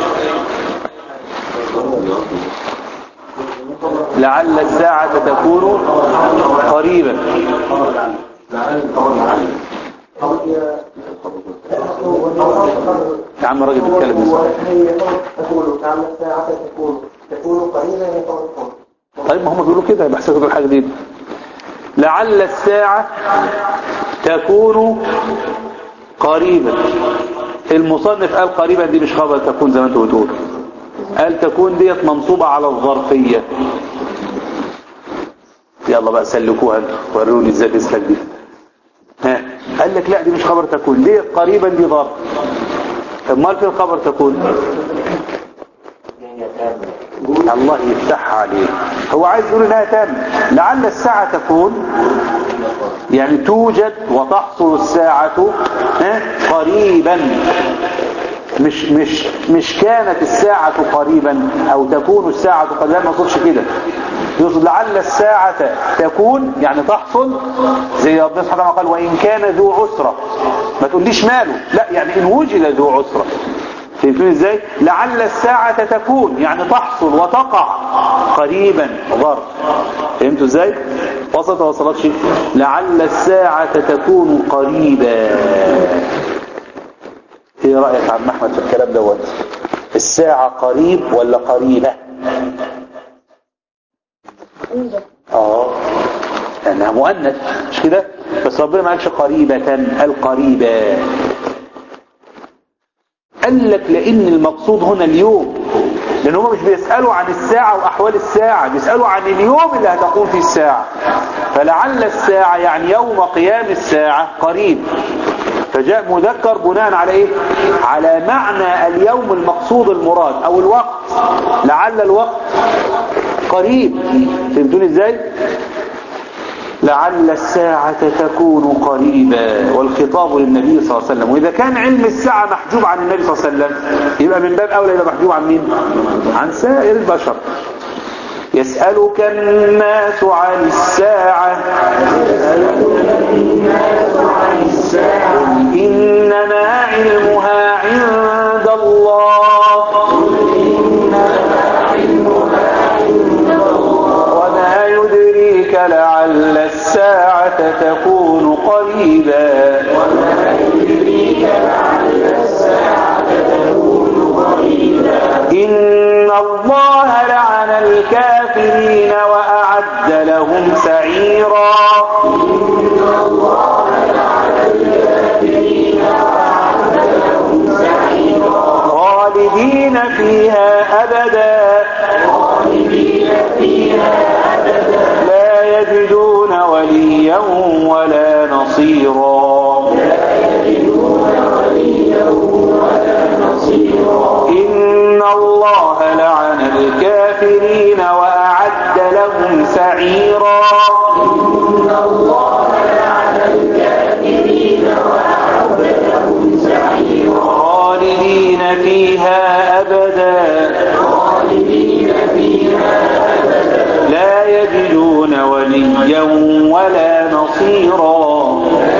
لعل الساعة تكون قريبا يا عم الراجل بيتكلم ازاي تقول تعالى الساعة تكون تكون قريبا يتوقف طيب ما هم بيقولوا كده يبقى حسيتوا الحاجة دي لعل الساعة تكون قريبا المصنف قال قريبا دي مش خبر تكون زي ما انتوا بتقول قال تكون ديت منصوبة على الظرفية يلا بقى سلكوها انتوا وروني ازاي تسلك دي ها قال لك لا دي مش خبر تكون ديت قريبا دي ظرف امال فين الخبر تكون الله يفتحها عليه هو عايز يقول انها تامة لعل الساعة تكون يعني توجد وتحصل الساعة ها، قريبا مش مش مش كانت الساعة قريبا او تكون الساعة قريبا ما يقصدش كده يقصد لعل الساعة تكون يعني تحصل زي ربنا سبحانه وتعالى قال وإن كان ذو عسرة ما تقوليش ماله لا يعني إن وجد ذو عسرة فهمتوني ازاي لعل الساعة تكون يعني تحصل وتقع قريبا ظرف فهمتوا ازاي وصلت وصلت شيء لعل الساعة تكون قريبا ايه رأيك يا عم احمد في الكلام دوت الساعة قريب ولا قريبة اه لانها مؤنث مش كده بس ربنا ما قالش قريبة قال قريبة قال لك لان المقصود هنا اليوم لان هم مش بيسألوا عن الساعة واحوال الساعة بيسألوا عن اليوم اللي هتقوم فيه الساعة فلعل الساعة يعني يوم قيام الساعة قريب فجاء مذكر بناء على ايه على معنى اليوم المقصود المراد او الوقت لعل الوقت قريب فهمتوني ازاي لعل الساعة تكون قريبا والخطاب للنبي صلى الله عليه وسلم وإذا كان علم الساعة محجوب عن النبي صلى الله عليه وسلم يبقى من باب أولى يبقى محجوب عن مين عن سائر البشر يسألك الناس عن الساعة قل إنما علمها عند الله وما يدريك لعل الساعة تكون قريبا إن الله لعن الكافرين وأعد لهم سعيرا خالدين فيها أبدا لا يجدون وليا ولا نصيرا إن الله لعن الكافرين وأعد لهم سعيرا خالدين فيها أبدا لا يجدون وليا ولا نصيرا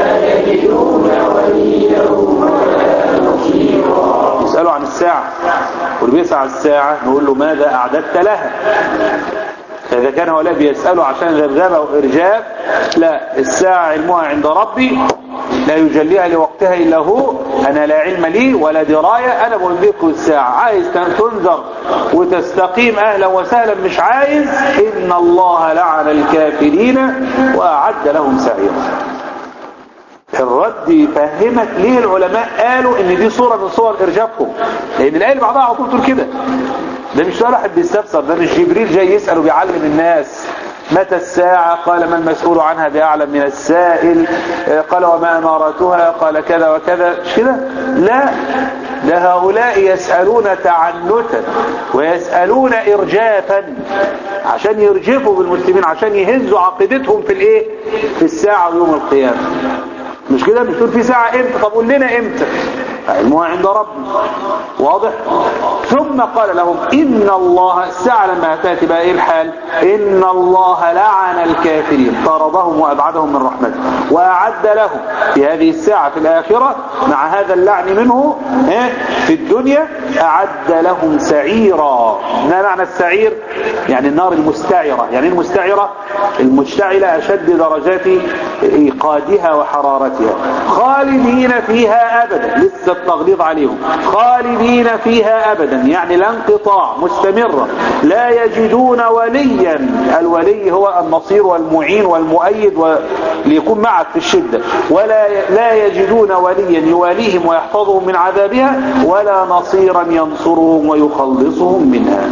يسألوا عن الساعة واللي بيسأل عن الساعة نقول له ماذا أعددت لها فإذا كان هؤلاء بيسألوا عشان ذبذبة وإرجاب لا الساعة علمها عند ربي لا يجليها لوقتها إلا هو أنا لا علم لي ولا دراية أنا بقول لكم الساعة عايز تنذر وتستقيم أهلا وسهلا مش عايز إن الله لعن الكافرين وأعد لهم سعيرا الرد يفهمك ليه العلماء قالوا ان دي صورة من صور ارجابكم لان الايه اللي بعدها على طول تقول كده ده مش سؤال واحد بيستفسر ده مش جبريل جاي يسأل وبيعلم الناس متى الساعة قال ما المسؤول عنها بأعلم من السائل قال وما أمارتها قال كذا وكذا مش كده لا ده هؤلاء يسألون تعنتا ويسألون إرجافا عشان يرجفوا بالمسلمين عشان يهزوا عقيدتهم في الايه في الساعة ويوم القيامة مش كده مش تقول في ساعة امتى طب قول لنا امتى علمها عند ربنا واضح ثم قال لهم إن الله الساعة لما تأتي بقى إيه الحال إن الله لعن الكافرين طردهم وأبعدهم من رحمته وأعد لهم في هذه الساعة في الآخرة مع هذا اللعن منه في الدنيا أعد لهم سعيرا ما معنى السعير يعني النار المستعرة يعني المستعرة المشتعلة أشد درجات إيقادها وحرارتها خالدين فيها أبدا لسه التغليظ عليهم خالدين فيها أبدا يعني لا انقطاع مستمرة لا يجدون وليا الولي هو النصير والمعين والمؤيد ليكون معك في الشدة ولا لا يجدون وليا يواليهم ويحفظهم من عذابها ولا نصيرا ينصرهم ويخلصهم منها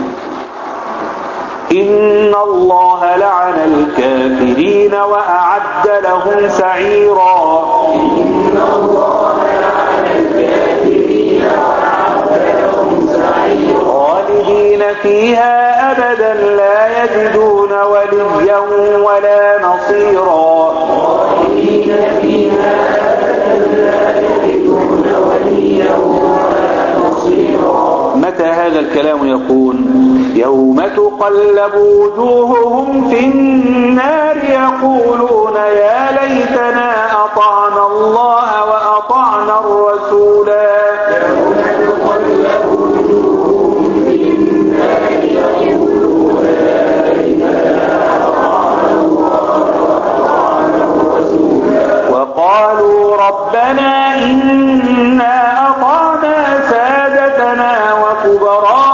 إن الله لعن الكافرين وأعد لهم سعيرا إن الله لعن الكافرين وأعد لهم سعيرا خالدين فيها أبدا لا يجدون وليا ولا نصيرا خالدين فيها أبدا لا يجدون وليا ولا نصيرا متى هذا الكلام يكون يوم تقلب وجوههم في النار يقولون يا ليتنا أطعنا الله وأطعنا الرسولا يوم تقلب وجوههم في النار يقولون يا ليتنا أطعنا الله وأطعنا الرسولا وقالوا ربنا إنا أطعنا سادتنا وكبراءنا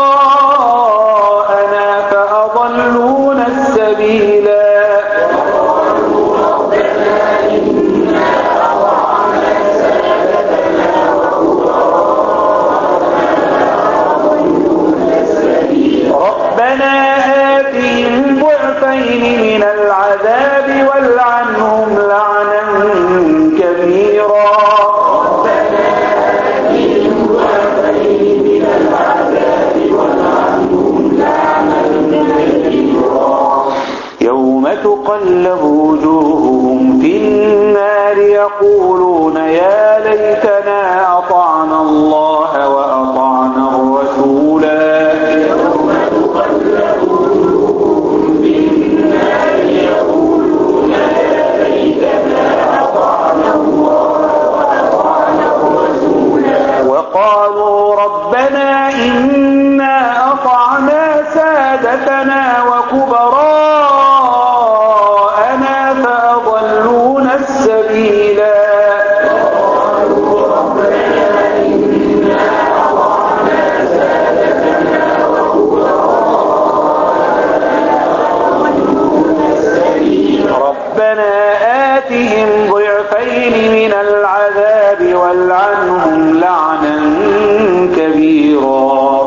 فأضلونا السبيلا ربنا آتهم ضعفين من العذاب والعنهم لعنا كبيرا يوم تقلب وجوههم في النار يقولون يا ليتنا أطعنا الله وأطعنا الرسولا يوم تقلب وجوههم في النار يقولون يا ليتنا أطعنا الله وأطعنا الرسولا وقالوا ربنا إنا أطعنا سادتنا وكبراءنا فأضلونا السبيلا ربنا آتهم ضعفين من العذاب والعنهم لعنا كبيرا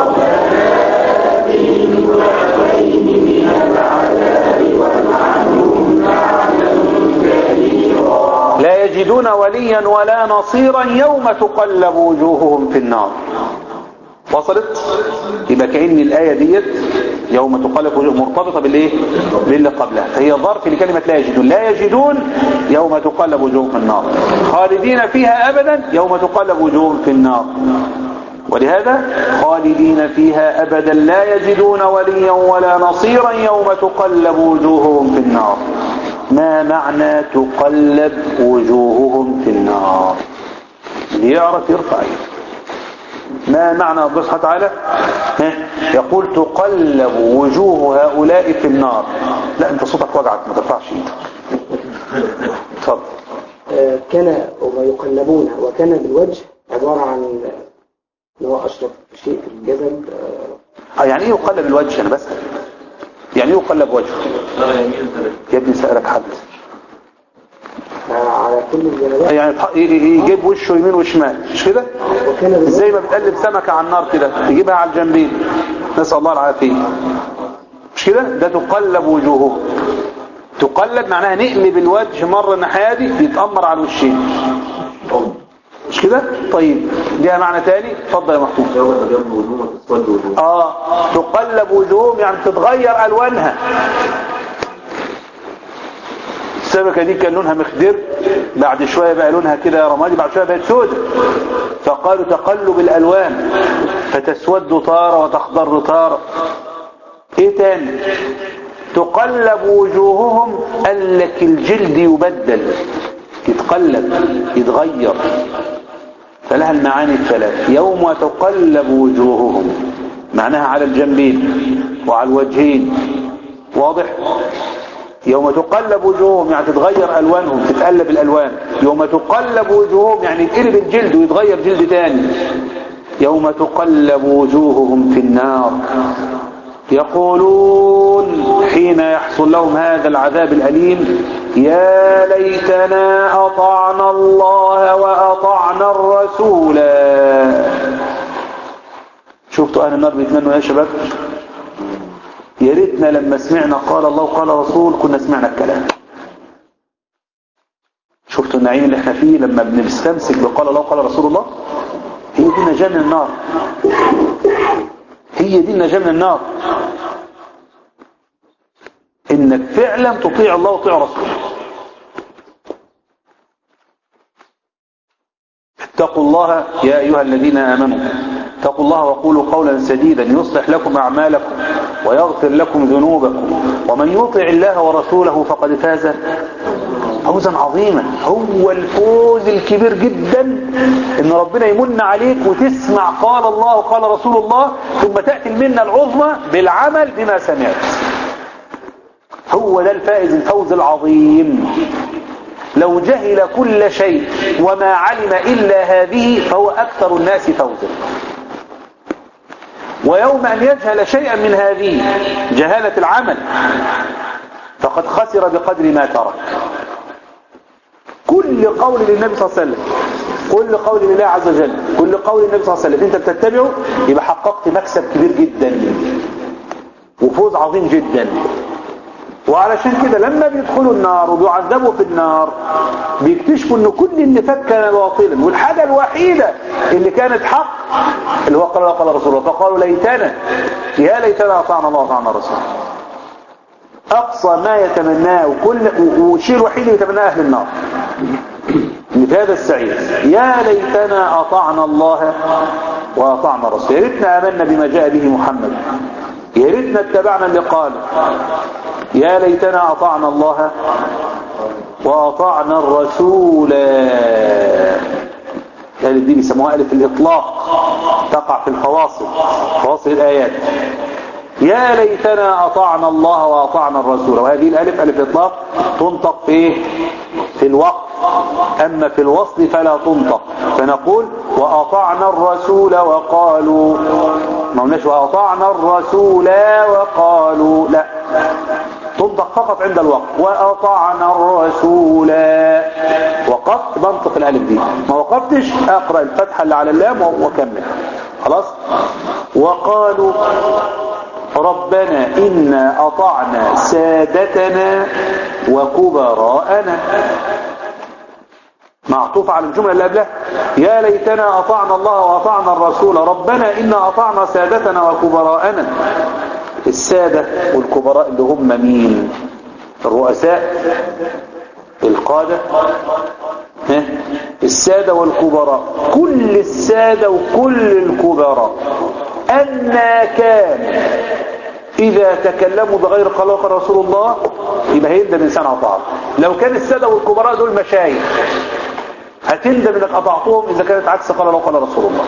لا يجدون وليا ولا نصيرا يوم تقلب وجوههم في النار وصلت يبقى كأن الآية ديت يوم تقلب وجوههم مرتبطة بالايه باللي قبلها فهي ظرف لكلمة لا يجدون لا يجدون يوم تقلب وجوههم في النار خالدين فيها أبدا يوم تقلب وجوههم في النار ولهذا خالدين فيها أبدا لا يجدون وليا ولا نصيرا يوم تقلب وجوههم في النار ما معنى تقلب وجوههم في النار ليعرف يرفع ما معنى الله سبحانه وتعالى ها؟ يقول تقلب وجوه هؤلاء في النار لا انت صوتك وجعك ما ترفعش ايدك اتفضل آه، كان ويقلبون وكان بالوجه عبارة عن ان هو اشرف شيء في الجسد آه، اه يعني ايه يقلب الوجه انا بسأل يعني ايه يقلب وجهه يا ابني سألك حد آه، على كل الجنبات يعني يتح- ي- ي- يجيب وشه يمين وشمال مش كده وكان بالوجه زي ما بتقلب سمكة على النار كده تجيبها على الجنبين نسأل الله العافية مش كده ده تقلب وجوههم تقلب معناها نقلب الوجه مرة الناحية دي يتأمر على الوشين مش كده طيب ليها معنى تاني اتفضل يا محمود يوم تبيض وجوه وتسود وجوه اه تقلب وجوههم يعني تتغير الوانها السمكة دي كان لونها مخضر بعد شوية بقى لونها كده رمادي بعد شوية بقت سودة فقالوا تقلب الالوان فتسود طارة وتخضر طارة ايه تاني تقلب وجوههم قال لك الجلد يبدل يتقلب يتغير فلها المعاني الثلاث يوم تقلب وجوههم معناها على الجنبين وعلى الوجهين واضح يوم تقلب وجوههم يعني تتغير ألوانهم تتقلب الألوان يوم تقلب وجوههم يعني يتقلب الجلد ويتغير جلد تاني يوم تقلب وجوههم في النار يقولون حين يحصل لهم هذا العذاب الأليم يا ليتنا أطعنا الله وأطعنا الرسول شفتوا أهل النار بيتمنوا يا شباب يا ريتنا لما سمعنا قال الله وقال رسول كنا سمعنا الكلام شفتوا النعيم اللي احنا فيه لما بنستمسك بقال الله وقال رسول الله هي دي النجاة من النار هي دي النجاة من النار انك فعلا تطيع الله وتطيع رسوله اتقوا الله يا ايها الذين امنوا اتقوا الله وقولوا قولا سديدا يصلح لكم اعمالكم ويغفر لكم ذنوبكم ومن يطع الله ورسوله فقد فاز فوزا عظيما هو الفوز الكبير جدا ان ربنا يمن عليك وتسمع قال الله وقال رسول الله ثم تأتي المنة العظمى بالعمل بما سمعت هو ده الفائز الفوز العظيم لو جهل كل شيء وما علم إلا هذه فهو أكثر الناس فوزا ويوم أن يجهل شيئا من هذه جهالة العمل فقد خسر بقدر ما ترك كل قول للنبي صلى الله عليه وسلم كل قول لله عز وجل كل قول للنبي صلى الله عليه وسلم انت بتتبعه يبقى حققت مكسب كبير جدا وفوز عظيم جدا وعلشان كده لما بيدخلوا النار وبيعذبوا في النار بيكتشفوا ان كل اللي فات كان باطلا والحاجة الوحيدة اللي كانت حق اللي هو قال الله قال رسول الله فقالوا ليتنا يا ليتنا اطعنا الله واطعنا الرسول اقصى ما يتمناه وكل والشيء الوحيد اللي يتمناه اهل النار مثال السعيد يا ليتنا اطعنا الله واطعنا الرسول يا ريتنا امنا بما جاء به محمد يا ريتنا اتبعنا اللي قال يا ليتنا اطعنا الله واطعنا الرسول الالف دي بيسموها الف الاطلاق تقع في الفواصل فواصل الايات يا ليتنا اطعنا الله واطعنا الرسول وهذه الالف الف اطلاق تنطق في ايه في الوقت اما في الوصل فلا تنطق فنقول واطعنا الرسول وقالوا ما قلناش واطعنا الرسول وقالوا لا تنطق فقط عند الوقت واطعنا الرسول وقفت بنطق الالف دي ما وقفتش اقرا الفتحه اللي على اللام واكمل خلاص وقالوا ربنا إنا أطعنا سادتنا وكبراءنا معطوف على الجملة اللي قبلها يا ليتنا أطعنا الله وأطعنا الرسول ربنا إنا أطعنا سادتنا وكبراءنا السادة والكبراء اللي هم مين الرؤساء القادة ها؟ السادة والكبراء كل السادة وكل الكبراء أما كان إذا تكلموا بغير قال الله قال رسول الله يبقى هيندم الإنسان أطاعه لو كان السادة والكبراء دول مشايخ هتندم انك أطعتهم إذا كانت عكس قال الله قال رسول الله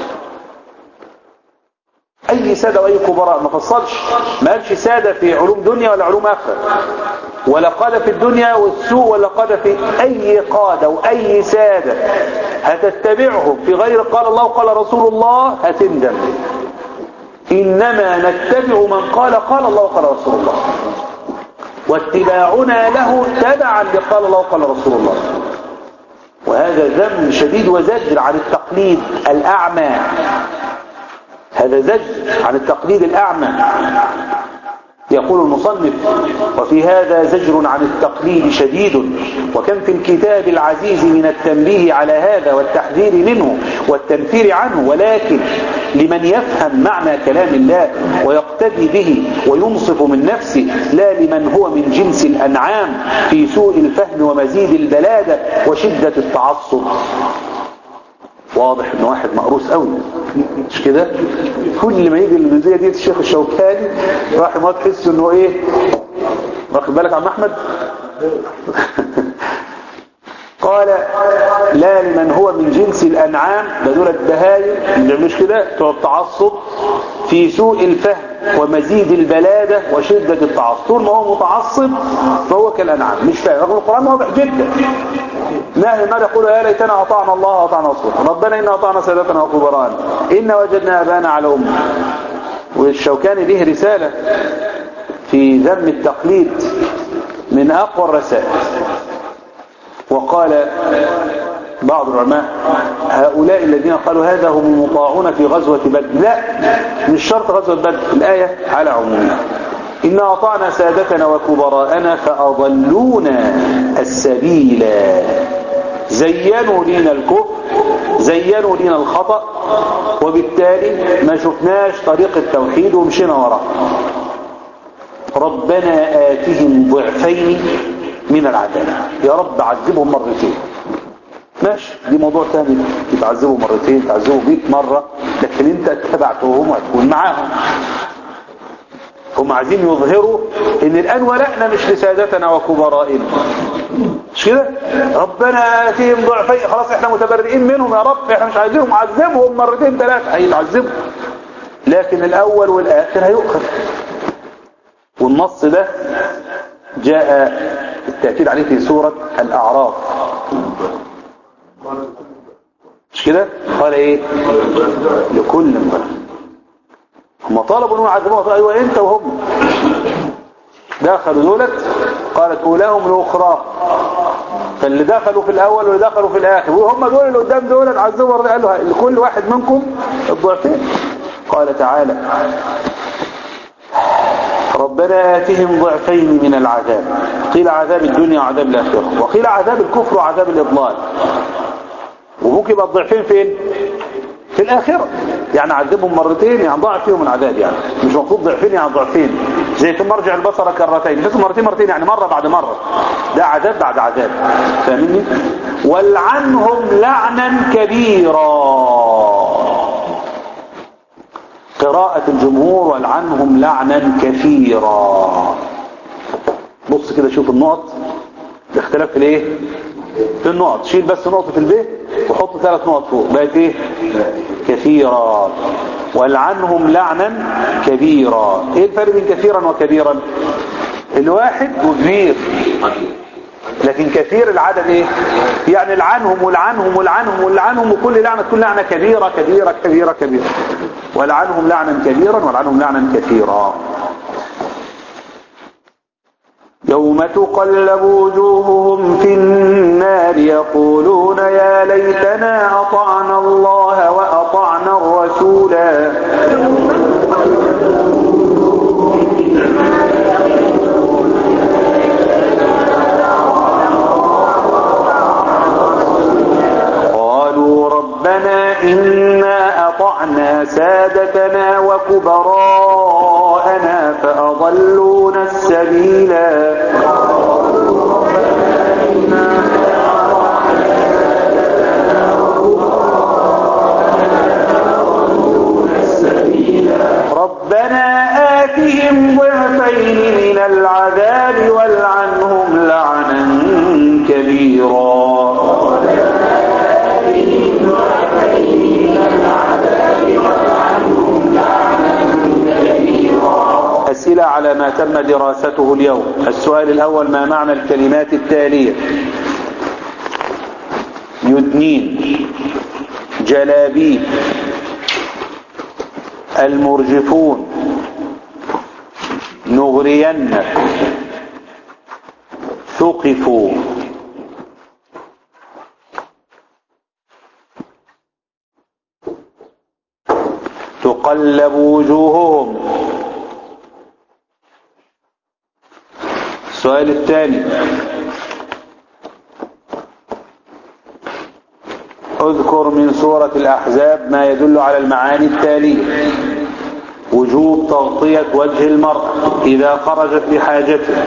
أي سادة وأي كبراء ما فصلش ما قالش سادة في علوم دنيا ولا علوم آخرة ولا قادة في الدنيا والسوء ولا قادة في أي قادة وأي سادة هتتبعهم في غير قال الله قال رسول الله هتندم إنما نتبع من قال قال الله قال رسول الله واتباعنا له تبعا لقال الله قال رسول الله وهذا ذم شديد وزجر عن التقليد الأعمى هذا زجر عن التقليد الأعمى يقول المصنف وفي هذا زجر عن التقليد شديد وكم في الكتاب العزيز من التنبيه على هذا والتحذير منه والتنفير عنه ولكن لمن يفهم معنى كلام الله ويقتدي به وينصف من نفسه لا لمن هو من جنس الأنعام في سوء الفهم ومزيد البلادة وشدة التعصب واضح ان واحد مقروس قوي مش كده كل ما يجي الجزئيه دي الشيخ الشوكاني راح ما تحس انه ايه واخد بالك عم احمد قال لا لمن هو من جنس الانعام ده دول البهايم ما بيعملوش كده بتوع التعصب في سوء الفهم ومزيد البلاده وشده التعصب طول ما هو متعصب فهو كالانعام مش فاهم رغم القران واضح جدا نهي ما يقول يا ليتنا اطعنا الله واطعنا رسوله ربنا انا اطعنا سادتنا وكبراءنا ان وجدنا ابانا على امه والشوكاني له رساله في ذم التقليد من اقوى الرسائل وقال بعض العلماء هؤلاء الذين قالوا هذا هم المطاعون في غزوة بدر لا مش شرط غزوة بدر الآية على عمومها إنا أطعنا سادتنا وكبراءنا فأضلونا السبيل زينوا لنا الكفر زينوا لنا الخطأ وبالتالي ما شفناش طريق التوحيد ومشينا وراه ربنا آتهم ضعفين من العذاب يا رب عذبهم مرتين ماشي دي موضوع تاني يتعذبوا مرتين تعذبوا 100 مرة لكن انت اتبعتهم وهتكون معاهم هم عايزين يظهروا ان الان ولائنا مش لسادتنا وكبرائنا مش كده ربنا اتيهم ضعفين خلاص احنا متبرئين منهم يا رب احنا مش عايزينهم عذبهم مرتين ثلاثة هيتعذبوا لكن الاول والاخر هيؤخذ والنص ده جاء التأكيد عليه في سورة الأعراف مش كده قال ايه لكل ضعف هم طلبوا انهم يعذبوها ايوه انت وهم دخلوا دولت قالت اولاهم لاخرى فاللي دخلوا في الاول واللي دخلوا في الاخر وهم دول اللي قدام دول عذبوا قالوا لكل واحد منكم الضعفين قال تعالى ربنا آتهم ضعفين من العذاب قيل عذاب الدنيا وعذاب الآخرة وقيل عذاب الكفر وعذاب الإضلال وممكن يبقى الضعفين فين في الآخرة يعني عذبهم مرتين يعني ضاعف فيهم العذاب يعني مش مقصود ضعفين يعني ضعفين زي ثم مرجع البصر كرتين بس مرتين مرتين يعني مرة بعد مرة ده عذاب بعد عذاب فاهمني والعنهم لعنا كبيرا قراءة الجمهور والعنهم لعنا كثيرا بص كده شوف النقط الاختلاف في الايه في النقط شيل بس نقطة في البيت وحط ثلاث نقط فوق بقت ايه كثيرا والعنهم لعنا كبيرا ايه الفرق بين كثيرا وكبيرا الواحد وكبير لكن كثير العدد ايه يعني العنهم والعنهم والعنهم والعنهم وكل لعنة كل لعنة كبيرة كبيرة كبيرة كبيرة ولعنهم لعنا كبيرا ولعنهم لعنا كثيرا يوم تقلب وجوههم في النار يقولون يا ليتنا أطعنا الله وأطعنا الرسولا قالوا ربنا إنا أطعنا سادتنا وكبراءنا فأضلونا السبيلا كبيرا أسئلة على ما تم دراسته اليوم السؤال الأول ما معنى الكلمات التالية يدنين جلابيب المرجفون نغرين ثقفوا تقلب وجوههم السؤال الثاني اذكر من سورة الأحزاب ما يدل على المعاني التالية وجوب تغطية وجه المرأة إذا خرجت لحاجته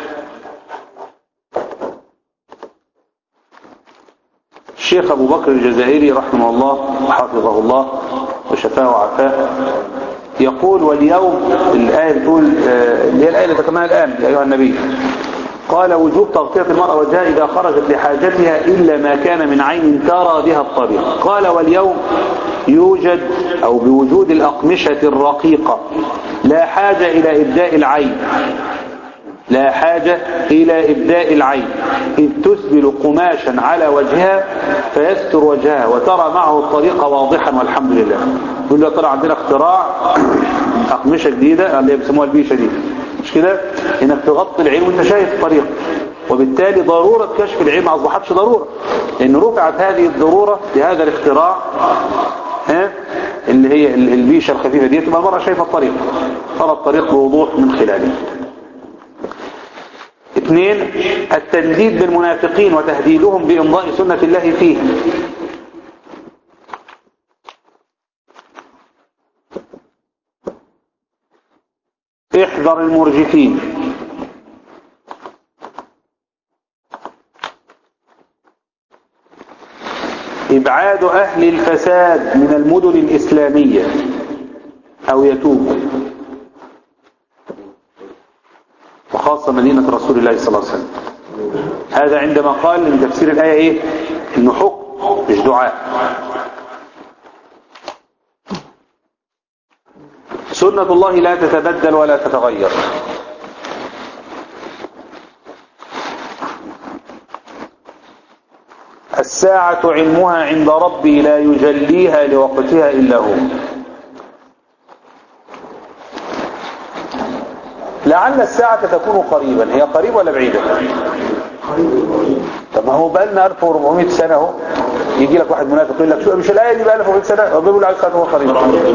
الشيخ أبو بكر الجزائري رحمه الله حفظه الله وشفاه وعافاه يقول واليوم الآية بتقول آه، اللي هي الآية اللي ذكرناها الآن يا أيها النبي قال وجوب تغطية المرأة وجهها إذا خرجت لحاجتها إلا ما كان من عين ترى بها الطريق قال واليوم يوجد أو بوجود الأقمشة الرقيقة لا حاجة إلى إبداء العين لا حاجة إلى إبداء العين إذ تسبل قماشا على وجهها فيستر وجهها وترى معه الطريق واضحا والحمد لله يقول له طلع عندنا اختراع أقمشة جديدة اللي بيسموها البيشة دي مش كده إنك تغطي العين وانت شايف الطريق وبالتالي ضرورة كشف العين ما أصبحتش ضرورة لأن رفعت هذه الضرورة بهذا الاختراع ها اللي هي البيشة الخفيفة دي تبقى المرأة شايفة الطريق ترى الطريق بوضوح من خلاله اثنين التنديد بالمنافقين وتهديدهم بإمضاء سنة الله فيه احذر المرجفين إبعاد أهل الفساد من المدن الإسلامية أو يتوب وخاصة مدينة رسول الله صلى الله عليه وسلم هذا عندما قال من تفسير الآية إيه إنه حكم مش دعاء سنة الله لا تتبدل ولا تتغير الساعة علمها عند ربي لا يجليها لوقتها إلا هو لعل الساعة تكون قريبا هي قريبة ولا بعيدة طب ما هو بقى لنا 1400 سنة اهو يجي لك واحد منافق يقول لك شو مش الآية دي بقى 1400 سنة هو بيقول على الساعة هو قريب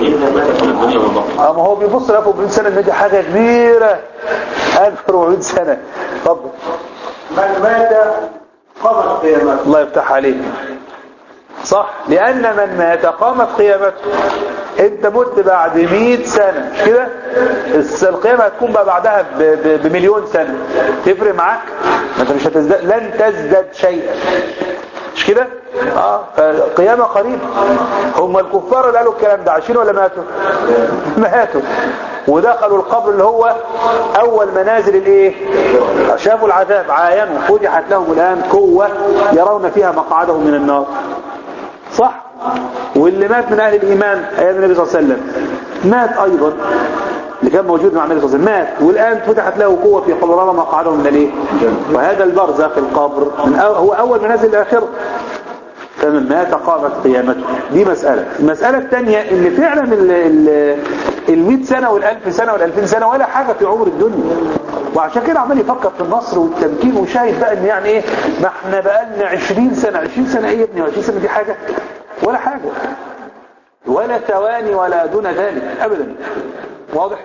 اه ما هو بيبص ل 1400 سنة ان دي حاجة كبيرة 1400 سنة اتفضل من مات قضت قيامته الله يفتح عليك صح لأن من مات قامت قيامته انت مت بعد 100 سنة مش كده الس- القيامة هتكون بقى بعدها ب- ب- بمليون سنة تفرق معاك ما انت مش هتزداد لن تزداد شيئا مش كده اه فالقيامة قريب هم الكفار اللي قالوا الكلام ده عايشين ولا ماتوا ماتوا ودخلوا القبر اللي هو اول منازل الايه شافوا العذاب عاينوا فتحت لهم الان قوة يرون فيها مقعدهم من النار صح واللي مات من اهل الايمان ايام النبي صلى الله عليه وسلم مات ايضا اللي كان موجود مع النبي صلى الله عليه وسلم مات والان فتحت له قوه في قبر مقعده من الايه وهذا البرزخ القبر من أو هو اول منازل الاخره فمن مات قامت قيامته دي مسألة المسألة الثانية ان فعلا ال ال المئة سنة والألف سنة والألفين سنة ولا حاجة في عمر الدنيا وعشان كده عمال يفكر في النصر والتمكين وشايف بقى ان يعني ايه ما احنا بقى لنا 20 سنة 20 سنة ايه يا ابني 20 سنة دي حاجة ولا حاجة ولا ثواني ولا دون ذلك ابدا واضح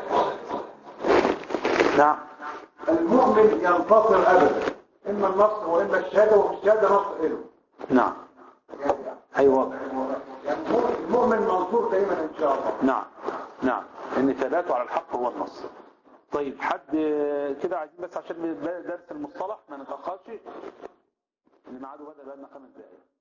نعم المؤمن ينتصر ابدا اما النصر واما الشهاده وفي الشهاده نصر له نعم ايوه واضح يعني المؤمن منصور دائما ان شاء الله نعم نعم ان ثباته على الحق هو النصر طيب حد كده عايزين بس عشان درس المصطلح ما نتأخرش اللي ميعاده بدأ بقى لنا خمس دقايق